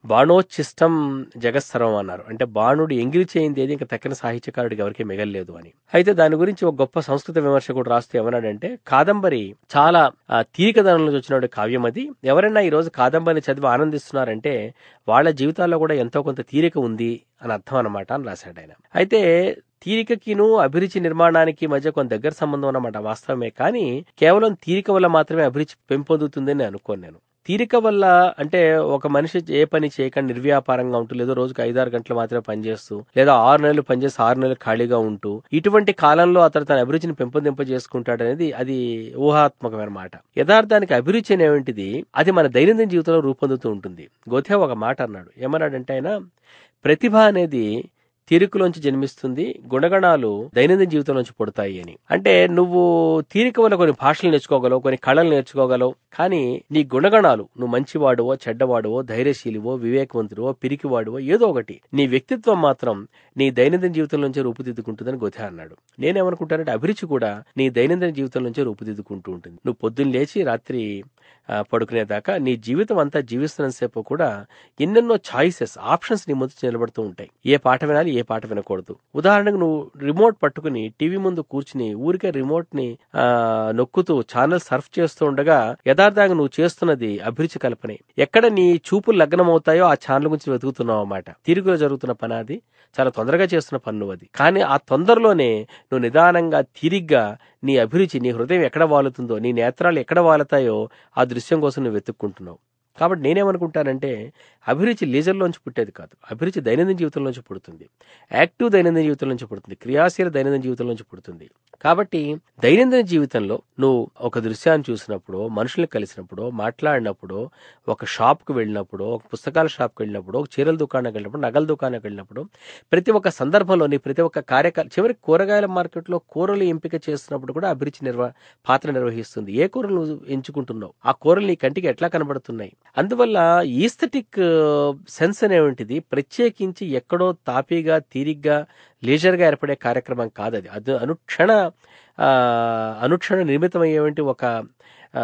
A: బాణోచ్చిష్టం జగత్సర్వం అన్నారు అంటే బాణుడు ఎంగిలి చేయింది ఏది ఇంకా తక్కిన సాహిత్యకారుడికి ఎవరికి మిగలలేదు అని అయితే దాని గురించి ఒక గొప్ప సంస్కృత విమర్శకుడు రాస్తూ ఏమన్నాడంటే కాదంబరి చాలా ఆ, తీరికదనం నుంచి వచ్చిన కావ్యం అది ఎవరైనా ఈ రోజు కాదంబరిని చదివి ఆనందిస్తున్నారంటే వాళ్ళ జీవితాల్లో కూడా ఎంతో కొంత తీరిక ఉంది అని అర్థం అన్నమాట అని రాశాడు ఆయన అయితే తీరికకిను అభిరుచి నిర్మాణానికి మధ్య కొంత దగ్గర సంబంధం అన్నమాట వాస్తవమే కానీ కేవలం తీరిక వల్ల మాత్రమే అభిరుచి పెంపొందుతుందని అనుకోను నేను తీరిక వల్ల అంటే ఒక మనిషి ఏ పని చేయకుండా నిర్వ్యాపారంగా ఉంటూ లేదా రోజుకి ఐదారు గంటలు మాత్రమే పనిచేస్తూ లేదా ఆరు నెలలు పనిచేసి ఆరు నెలలు ఖాళీగా ఉంటూ ఇటువంటి కాలంలో అతను తన అభిరుచిని పెంపొందింప చేసుకుంటాడు అనేది అది ఊహాత్మకమైన మాట యథార్థానికి అభిరుచి అనేటువంటిది అది మన దైనందిన జీవితంలో రూపొందుతూ ఉంటుంది గోథే ఒక మాట అన్నాడు ఏమన్నాడంటే ఆయన ప్రతిభ అనేది తీరికలోంచి జన్మిస్తుంది గుణగణాలు దైనందిన జీవితంలోంచి పుడతాయి అని అంటే నువ్వు తీరిక వల్ల కొన్ని భాషలు నేర్చుకోగలవు కొన్ని కళలు నేర్చుకోగలవు కానీ నీ గుణగణాలు నువ్వు మంచివాడువో చెడ్డవాడువో ధైర్యశీలివో వివేకవంతుడివో పిరికివాడువో ఏదో ఒకటి నీ వ్యక్తిత్వం మాత్రం నీ దైనందిన జీవితం నుంచే రూపుదిద్దుకుంటుందని గొథే అన్నాడు నేనేమనుకుంటానంటే అభిరుచి కూడా నీ దైనందిన జీవితం నుంచే రూపుదిద్దుకుంటూ ఉంటుంది నువ్వు పొద్దున్న లేచి రాత్రి ఆ, పడుకునేదాకా నీ జీవితం అంతా జీవిస్తున్నంతసేపు కూడా ఎన్నెన్నో ఛాయిసెస్ ఆప్షన్స్ నీ ముందు నిలబడుతూ ఉంటాయి ఏ పాట వినాలి ఏ పాట వినకూడదు ఉదాహరణకు నువ్వు రిమోట్ పట్టుకుని టీవీ ముందు కూర్చుని ఊరికే రిమోట్ ని ఆ, నొక్కుతూ ఛానల్ సర్ఫ్ చేస్తూ ఉండగా యథార్థంగా నువ్వు చేస్తున్నది అభిరుచి కల్పనే ఎక్కడ నీ చూపులు లగ్నమవుతాయో ఆ ఛానల్ గురించి వెతుకుతున్నావు అన్నమాట తిరుగులో జరుగుతున్న పని అది చాలా తొందరగా చేస్తున్న పన్ను అది కానీ ఆ తొందరలోనే నువ్వు నిదానంగా తిరిగ్గా నీ అభిరుచి నీ హృదయం ఎక్కడ వాలుతుందో నీ నేత్రాలు ఎక్కడ వాలుతాయో ఆ దృశ్యం కోసం నువ్వు వెతుక్కుంటున్నావు కాబట్టి నేనేమనుకుంటానంటే అభిరుచి లీజర్లోంచి పుట్టేది కాదు అభిరుచి దైనందిన జీవితంలోంచి పుడుతుంది యాక్టివ్ దైనందిన జీవితం నుంచి పుడుతుంది క్రియాశీల దైనందిన జీవితం నుంచి పుడుతుంది కాబట్టి దైనందిన జీవితంలో నువ్వు ఒక దృశ్యాన్ని చూసినప్పుడు మనుషుల్ని కలిసినప్పుడు మాట్లాడినప్పుడు ఒక షాప్కి వెళ్ళినప్పుడు ఒక పుస్తకాల షాప్కి వెళ్ళినప్పుడు ఒక చీరల దుకాణానికి వెళ్ళినప్పుడు నగల దుకాణానికి వెళ్ళినప్పుడు ప్రతి ఒక్క సందర్భంలో నీ ప్రతి ఒక్క కార్యకాల చివరికి కూరగాయల మార్కెట్లో కూరలు ఎంపిక చేస్తున్నప్పుడు కూడా అభిరుచి నిర్వ పాత్ర నిర్వహిస్తుంది ఏ కూరలు నువ్వు ఎంచుకుంటున్నావు ఆ కూరలు నీ కంటికి ఎట్లా కనబడుతున్నాయి అందువల్ల ఈస్థెటిక్ సెన్స్ అనేటువంటిది ప్రత్యేకించి ఎక్కడో తాపీగా తీరిగ్గా లీజర్గా ఏర్పడే కార్యక్రమం కాదు అది అది అనుక్షణ ఆ, అనుక్షణ నిర్మితమయ్యేటువంటి ఒక ఆ,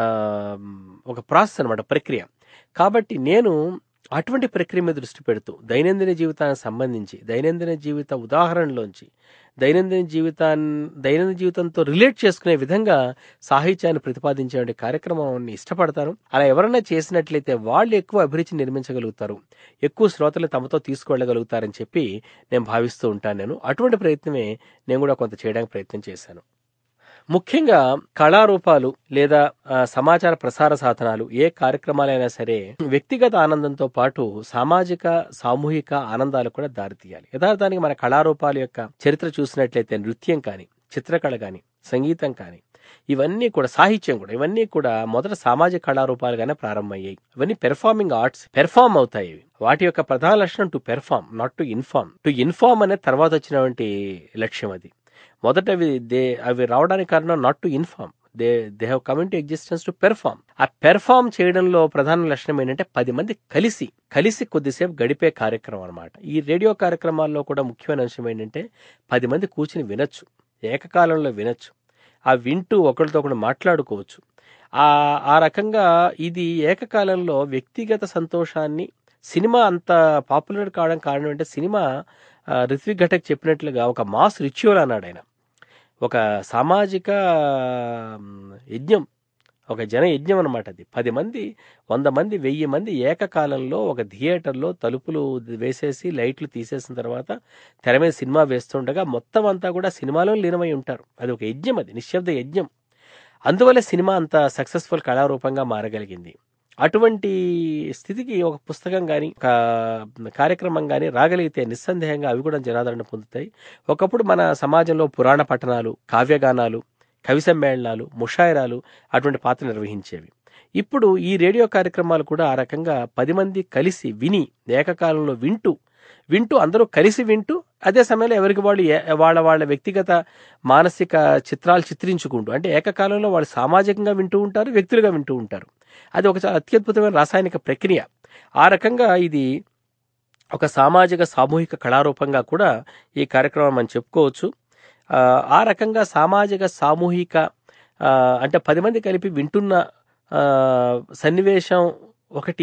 A: ఒక ప్రాసెస్ అనమాట ప్రక్రియ కాబట్టి నేను అటువంటి ప్రక్రియ మీద దృష్టి పెడుతూ దైనందిన జీవితానికి సంబంధించి దైనందిన జీవిత ఉదాహరణలోంచి దైనందిన జీవితాన్ని దైనందిన జీవితంతో రిలేట్ చేసుకునే విధంగా సాహిత్యాన్ని ప్రతిపాదించే కార్యక్రమాన్ని ఇష్టపడతాను అలా ఎవరైనా చేసినట్లయితే వాళ్ళు ఎక్కువ అభిరుచి నిర్మించగలుగుతారు ఎక్కువ శ్రోతలు తమతో తీసుకువెళ్ళగలుగుతారని చెప్పి నేను భావిస్తూ ఉంటాను నేను అటువంటి ప్రయత్నమే నేను కూడా కొంత చేయడానికి ప్రయత్నం చేశాను ముఖ్యంగా కళారూపాలు లేదా ఆ, సమాచార ప్రసార సాధనాలు ఏ కార్యక్రమాలైనా సరే వ్యక్తిగత ఆనందంతో పాటు సామాజిక సామూహిక ఆనందాలు కూడా దారితీయాలి యథార్థానికి మన కళారూపాల యొక్క చరిత్ర చూసినట్లయితే నృత్యం కానీ చిత్రకళ కానీ సంగీతం కానీ ఇవన్నీ కూడా సాహిత్యం కూడా ఇవన్నీ కూడా మొదట సామాజిక కళారూపాలుగానే ప్రారంభమయ్యాయి ఇవన్నీ పెర్ఫార్మింగ్ ఆర్ట్స్ పెర్ఫార్మ్ అవుతాయి ఇవి. వాటి యొక్క ప్రధాన లక్షణం to perform not to inform to inform అనే తర్వాత వచ్చినటువంటి లక్ష్యం అది మొదట అవి దే అవి రావడానికి కారణం not to inform they they have coming to existence to perform ఆ పెర్ఫార్మ్ చేయడంలో ప్రధాన లక్షణం ఏంటంటే పది మంది కలిసి కలిసి కొద్దిసేపు గడిపే కార్యక్రమం అనమాట ఈ రేడియో కార్యక్రమాల్లో కూడా ముఖ్యమైన అంశం ఏంటంటే పది మంది కూర్చుని వినొచ్చు ఏకకాలంలో వినొచ్చు ఆ వింటూ ఒకరితో ఒకరు మాట్లాడుకోవచ్చు ఆ ఆ రకంగా ఇది ఏకకాలంలో వ్యక్తిగత సంతోషాన్ని సినిమా అంత పాపులర్ కావడం కారణం అంటే సినిమా ఆ, రిత్విక్ ఘటక్ చెప్పినట్లుగా ఒక మాస్ రిచువల్ అన్నాడు ఆయన ఒక సామాజిక మ్, యజ్ఞం ఒక జన యజ్ఞం అనమాట అది పది మంది వంద మంది వెయ్యి మంది ఏకకాలంలో ఒక థియేటర్లో తలుపులు వేసేసి లైట్లు తీసేసిన తర్వాత తెర మీద సినిమా వేస్తుండగా మొత్తం అంతా కూడా సినిమాలో లీనమై ఉంటారు అది ఒక యజ్ఞం అది నిశ్శబ్ద యజ్ఞం అందువల్ల సినిమా అంత సక్సెస్ఫుల్ కళారూపంగా మారగలిగింది అటువంటి స్థితికి ఒక పుస్తకం కానీ ఒక కార్యక్రమం కానీ రాగలిగితే నిస్సందేహంగా అవి కూడా జనాదరణ పొందుతాయి ఒకప్పుడు మన సమాజంలో పురాణ పఠనాలు కావ్యగానాలు కవి సమ్మేళనాలు ముషాయిరాలు అటువంటి పాత్ర నిర్వహించేవి ఇప్పుడు ఈ రేడియో కార్యక్రమాలు కూడా ఆ రకంగా పది మంది కలిసి విని ఏకకాలంలో వింటూ వింటూ అందరూ కలిసి వింటూ అదే సమయంలో ఎవరికి వాళ్ళు ఏ- వాళ్ళ వాళ్ళ వ్యక్తిగత మానసిక చిత్రాలు చిత్రించుకుంటూ అంటే ఏకకాలంలో వాళ్ళు సామాజికంగా వింటూ ఉంటారు వ్యక్తులుగా వింటూ ఉంటారు అది ఒక చాలా అత్యద్భుతమైన రాసాయనిక ప్రక్రియ ఆ రకంగా ఇది ఒక సామాజిక సామూహిక కళారూపంగా కూడా ఈ కార్యక్రమం మనం చెప్పుకోవచ్చు ఆ, ఆ రకంగా సామాజిక సామూహిక ఆ, అంటే పది మంది కలిపి వింటున్న ఆ, సన్నివేశం ఒకటి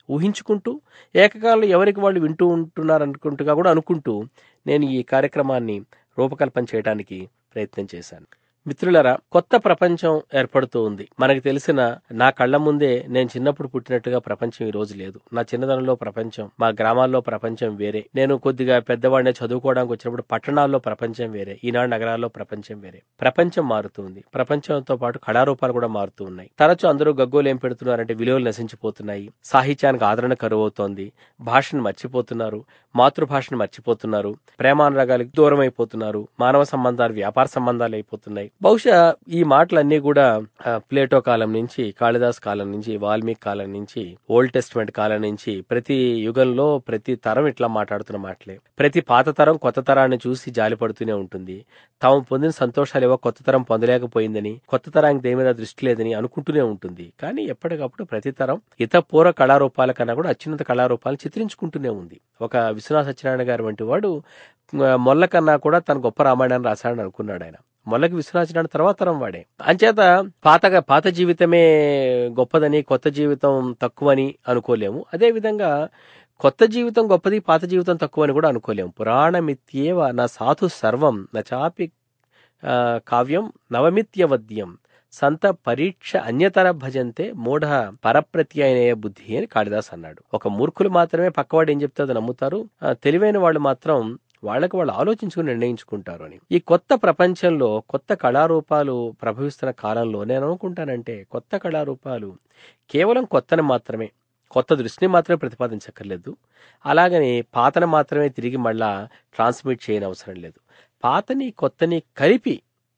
A: ఊహించుకుంటూ ఏకకాలంలో ఎవరికి వాళ్ళు వింటూ ఉంటున్నారు అనుకుంటుగా కూడా అనుకుంటూ నేను ఈ కార్యక్రమాన్ని రూపకల్పన చేయడానికి ప్రయత్నం చేశాను మిత్రులరా కొత్త ప్రపంచం ఏర్పడుతూ ఉంది మనకు తెలిసిన నా కళ్ళ ముందే నేను చిన్నప్పుడు పుట్టినట్టుగా ప్రపంచం ఈ రోజు లేదు నా చిన్నతనంలో ప్రపంచం మా గ్రామాల్లో ప్రపంచం వేరే నేను కొద్దిగా పెద్దవాడిని చదువుకోవడానికి వచ్చినప్పుడు పట్టణాల్లో ప్రపంచం వేరే ఈనాడు నగరాల్లో ప్రపంచం వేరే ప్రపంచం మారుతుంది ప్రపంచంతో పాటు కళారూపాలు కూడా మారుతూ ఉన్నాయి తరచు అందరూ గగ్గోలు ఏం పెడుతున్నారంటే విలువలు నశించిపోతున్నాయి సాహిత్యానికి ఆదరణ కరువవుతోంది భాషను మర్చిపోతున్నారు మాతృభాషను మర్చిపోతున్నారు ప్రేమానురాగాలకు దూరం అయిపోతున్నారు మానవ సంబంధాలు వ్యాపార సంబంధాలు అయిపోతున్నాయి బహుశా ఈ మాటలన్నీ కూడా ఆ, ప్లేటో కాలం నుంచి కాళిదాస్ కాలం నుంచి వాల్మీకి కాలం నుంచి ఓల్డ్ టెస్ట్మెంట్ కాలం నుంచి ప్రతి యుగంలో ప్రతి తరం ఇట్లా మాట్లాడుతున్న మాటలే ప్రతి పాత తరం కొత్త తరాన్ని చూసి జాలిపడుతూనే ఉంటుంది తాము పొందిన సంతోషాలు ఏవో కొత్త తరం పొందలేకపోయిందని కొత్త తరానికి దేని మీద దృష్టి లేదని అనుకుంటూనే ఉంటుంది కానీ ఎప్పటికప్పుడు ప్రతి తరం ఇతర పూర్వ కళారూపాల కన్నా కూడా అత్యున్నత కళారూపాలను చిత్రించుకుంటూనే ఉంది ఒక విశ్వనాథ సత్యనారాయణ గారు వంటి వాడు ఆ, మొల్ల కన్నా కూడా తన గొప్ప రామాయణాన్ని రాశాడని అనుకున్నాడు ఆయన మొల్లకి విశ్వనాథనాడు తర్వాత తరం వాడే అంచేత పాతగా పాత జీవితమే గొప్పదని కొత్త జీవితం తక్కువని అనుకోలేము అదే విధంగా కొత్త జీవితం గొప్పది పాత జీవితం తక్కువని కూడా అనుకోలేము పురాణమిత్యేవ నా సాధు సర్వం నచాపి ఆ, కావ్యం నవమిత్యవద్యం సంత పరీక్ష అన్యతర భజంతే మూఢ పరప్రత్యయనయ బుద్ధి అని కాళిదాస్ అన్నాడు ఒక మూర్ఖులు మాత్రమే పక్కవాడు ఏం చెప్తే అది నమ్ముతారు ఆ, తెలివైన వాళ్ళు మాత్రం వాళ్ళకి వాళ్ళు ఆలోచించుకుని నిర్ణయించుకుంటారు అని ఈ కొత్త ప్రపంచంలో కొత్త కళారూపాలు ప్రభవిస్తున్న కాలంలో నేను అనుకుంటానంటే కొత్త కళారూపాలు కేవలం కొత్తని మాత్రమే కొత్త దృష్టిని మాత్రమే ప్రతిపాదించక్కర్లేదు అలాగని పాతని మాత్రమే తిరిగి మళ్ళా ట్రాన్స్మిట్ చేయని అవసరం లేదు పాతని కొత్తని కలిపి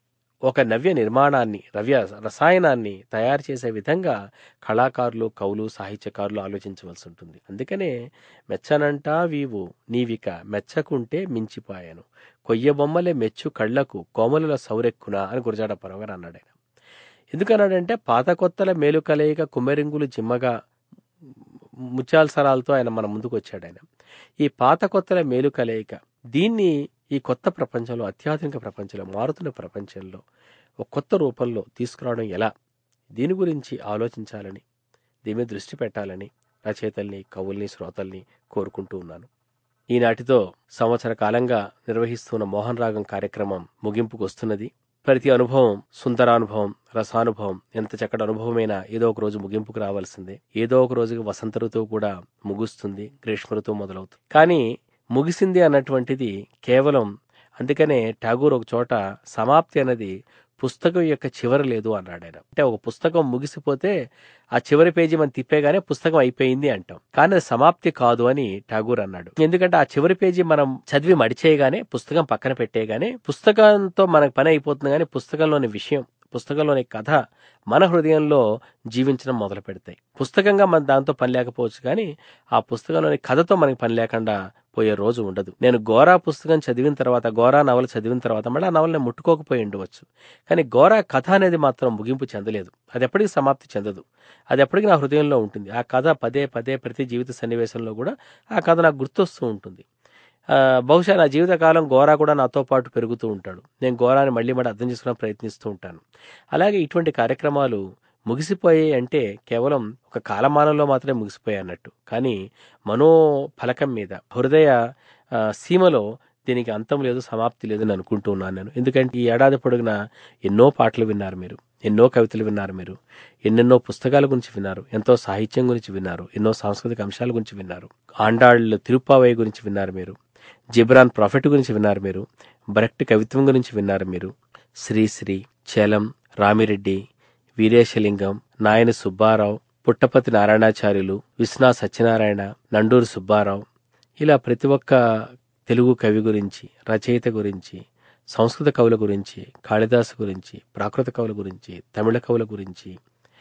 A: ఒక నవ్య నిర్మాణాన్ని రవ్య రసాయనాన్ని తయారు చేసే విధంగా కళాకారులు కవులు సాహిత్యకారులు ఆలోచించవలసి ఉంటుంది అందుకనే మెచ్చనంటా వీవు నీవిక మెచ్చకుంటే మించిపాయను కొయ్య బొమ్మలే మెచ్చు కళ్లకు కోమలుల సౌరెక్కున అని గురజాడ పరవగారు అన్నాడు ఆయన ఎందుకన్నాడంటే పాత కొత్తల మేలు కలయిక కుమ్మెరింగులు జిమ్మగా ముత్యాల సరాలతో ఆయన మన ముందుకు వచ్చాడు ఆయన ఈ పాత కొత్తల మేలు కలయిక దీన్ని ఈ కొత్త ప్రపంచంలో అత్యాధునిక ప్రపంచంలో మారుతున్న ప్రపంచంలో ఒక కొత్త రూపంలో తీసుకురావడం ఎలా దీని గురించి ఆలోచించాలని దీని మీద దృష్టి పెట్టాలని రచయితల్ని కవుల్ని శ్రోతల్ని కోరుకుంటూ ఉన్నాను ఈనాటితో సంవత్సర కాలంగా నిర్వహిస్తున్న మోహన్ రాగం కార్యక్రమం ముగింపుకు వస్తున్నది ప్రతి అనుభవం సుందరానుభవం రసానుభవం ఎంత చక్కటి అనుభవమైనా ఏదో ఒక రోజు ముగింపుకు రావాల్సిందే ఏదో ఒక రోజుకి వసంత ఋతువు కూడా ముగుస్తుంది గ్రీష్మ ఋతువు మొదలవుతుంది కానీ ముగిసింది అన్నటువంటిది కేవలం అందుకనే ఠాగూర్ ఒక చోట సమాప్తి అన్నది పుస్తకం యొక్క చివరి లేదు అన్నాడు ఆయన అంటే ఒక పుస్తకం ముగిసిపోతే ఆ చివరి పేజీ మనం తిప్పేగానే పుస్తకం అయిపోయింది అంటాం కానీ అది సమాప్తి కాదు అని ఠాగూర్ అన్నాడు ఎందుకంటే ఆ చివరి పేజీ మనం చదివి మడిచేయగానే పుస్తకం పక్కన పెట్టేయగానే పుస్తకంతో మనకు పని అయిపోతుంది కానీ పుస్తకంలోని విషయం పుస్తకంలోని కథ మన హృదయంలో జీవించడం మొదలు పెడతాయి పుస్తకంగా మన దాంతో పని లేకపోవచ్చు కానీ ఆ పుస్తకంలోని కథతో మనకి పని లేకుండా పోయే రోజు ఉండదు నేను గోరా పుస్తకం చదివిన తర్వాత గోరా నవల చదివిన తర్వాత మళ్ళీ ఆ నవలని ముట్టుకోకపోయి ఉండవచ్చు కానీ గోరా కథ అనేది మాత్రం ముగింపు చెందలేదు అది ఎప్పటికీ సమాప్తి చెందదు అది ఎప్పటికీ నా హృదయంలో ఉంటుంది ఆ కథ పదే పదే ప్రతి జీవిత సన్నివేశంలో కూడా ఆ కథ నాకు గుర్తొస్తూ ఉంటుంది ఆ, బహుశా నా జీవితకాలం గోరా కూడా నాతో పాటు పెరుగుతూ ఉంటాడు నేను గోరాని మళ్ళీ మళ్ళీ అర్థం చేసుకుని ప్రయత్నిస్తూ ఉంటాను అలాగే ఇటువంటి కార్యక్రమాలు ముగిసిపోయాయి అంటే కేవలం ఒక కాలమానంలో మాత్రమే ముగిసిపోయాయి అన్నట్టు కానీ మనో ఫలకం మీద హృదయ ఆ, సీమలో దీనికి అంతం లేదు సమాప్తి లేదని అనుకుంటూ ఉన్నాను నేను ఎందుకంటే ఈ ఏడాది పొడుగున ఎన్నో పాటలు విన్నారు మీరు ఎన్నో కవితలు విన్నారు మీరు ఎన్నెన్నో పుస్తకాల గురించి విన్నారు ఎంతో సాహిత్యం గురించి విన్నారు ఎన్నో సాంస్కృతిక అంశాల గురించి విన్నారు ఆండాళ్ళు తిరుప్పావయ్య గురించి విన్నారు మీరు జిబ్రాన్ ప్రాఫిట్ గురించి విన్నారు మీరు బ్రెక్ట్ కవిత్వం గురించి విన్నారు మీరు శ్రీశ్రీ చలం రామిరెడ్డి వీరేశలింగం నాయన సుబ్బారావు పుట్టపతి నారాయణాచార్యులు విశ్వనా సత్యనారాయణ నండూరు సుబ్బారావు ఇలా ప్రతి ఒక్క తెలుగు కవి గురించి రచయిత గురించి సంస్కృత కవుల గురించి కాళిదాసు గురించి ప్రాకృత కవుల గురించి తమిళ కవుల గురించి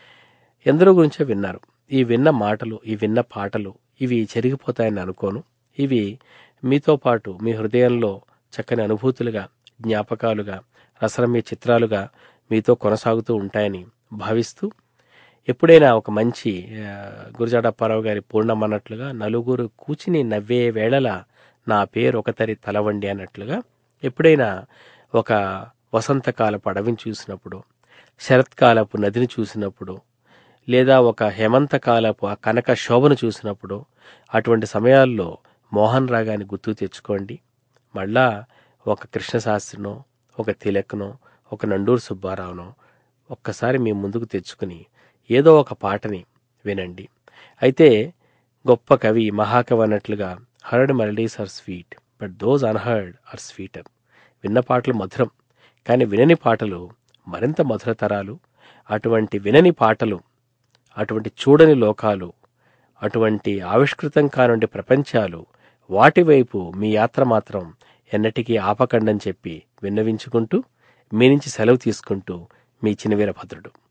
A: ఎందరో గురించే విన్నారు ఈ విన్న మాటలు ఈ విన్న పాటలు ఇవి చెరిగిపోతాయని అనుకోను ఇవి మీతో పాటు మీ హృదయంలో చక్కని అనుభూతులుగా జ్ఞాపకాలుగా రసరమ్య చిత్రాలుగా మీతో కొనసాగుతూ ఉంటాయని భావిస్తూ ఎప్పుడైనా ఒక మంచి ఆ, గురజాడ అప్పారావు గారి పూర్ణం అన్నట్లుగా నలుగురు కూచిని నవ్వే వేళల నా పేరు ఒకతరి తలవండి అన్నట్లుగా ఎప్పుడైనా ఒక వసంతకాలపు అడవిని చూసినప్పుడు శరత్కాలపు నదిని చూసినప్పుడు లేదా ఒక హేమంతకాలపు ఆ కనక శోభను చూసినప్పుడు అటువంటి సమయాల్లో మోహన్ రాగాన్ని గుర్తు తెచ్చుకోండి మళ్ళా ఒక కృష్ణశాస్త్రినో ఒక తిలక్నో ఒక నండూరు సుబ్బారావునో ఒక్కసారి మీ ముందుకు తెచ్చుకుని ఏదో ఒక పాటని వినండి అయితే గొప్ప కవి మహాకవి అన్నట్లుగా heard melodies are sweet but those unheard are sweeter విన్న పాటలు మధురం కానీ వినని పాటలు మరింత మధురతరాలు అటువంటి వినని పాటలు అటువంటి చూడని లోకాలు అటువంటి ఆవిష్కృతం కానుండి ప్రపంచాలు వాటి వైపు మీ యాత్ర మాత్రం ఎన్నటికీ ఆపకండని చెప్పి విన్నవించుకుంటూ మీ నుంచి సెలవు తీసుకుంటూ మీ చినవీరభద్రుడు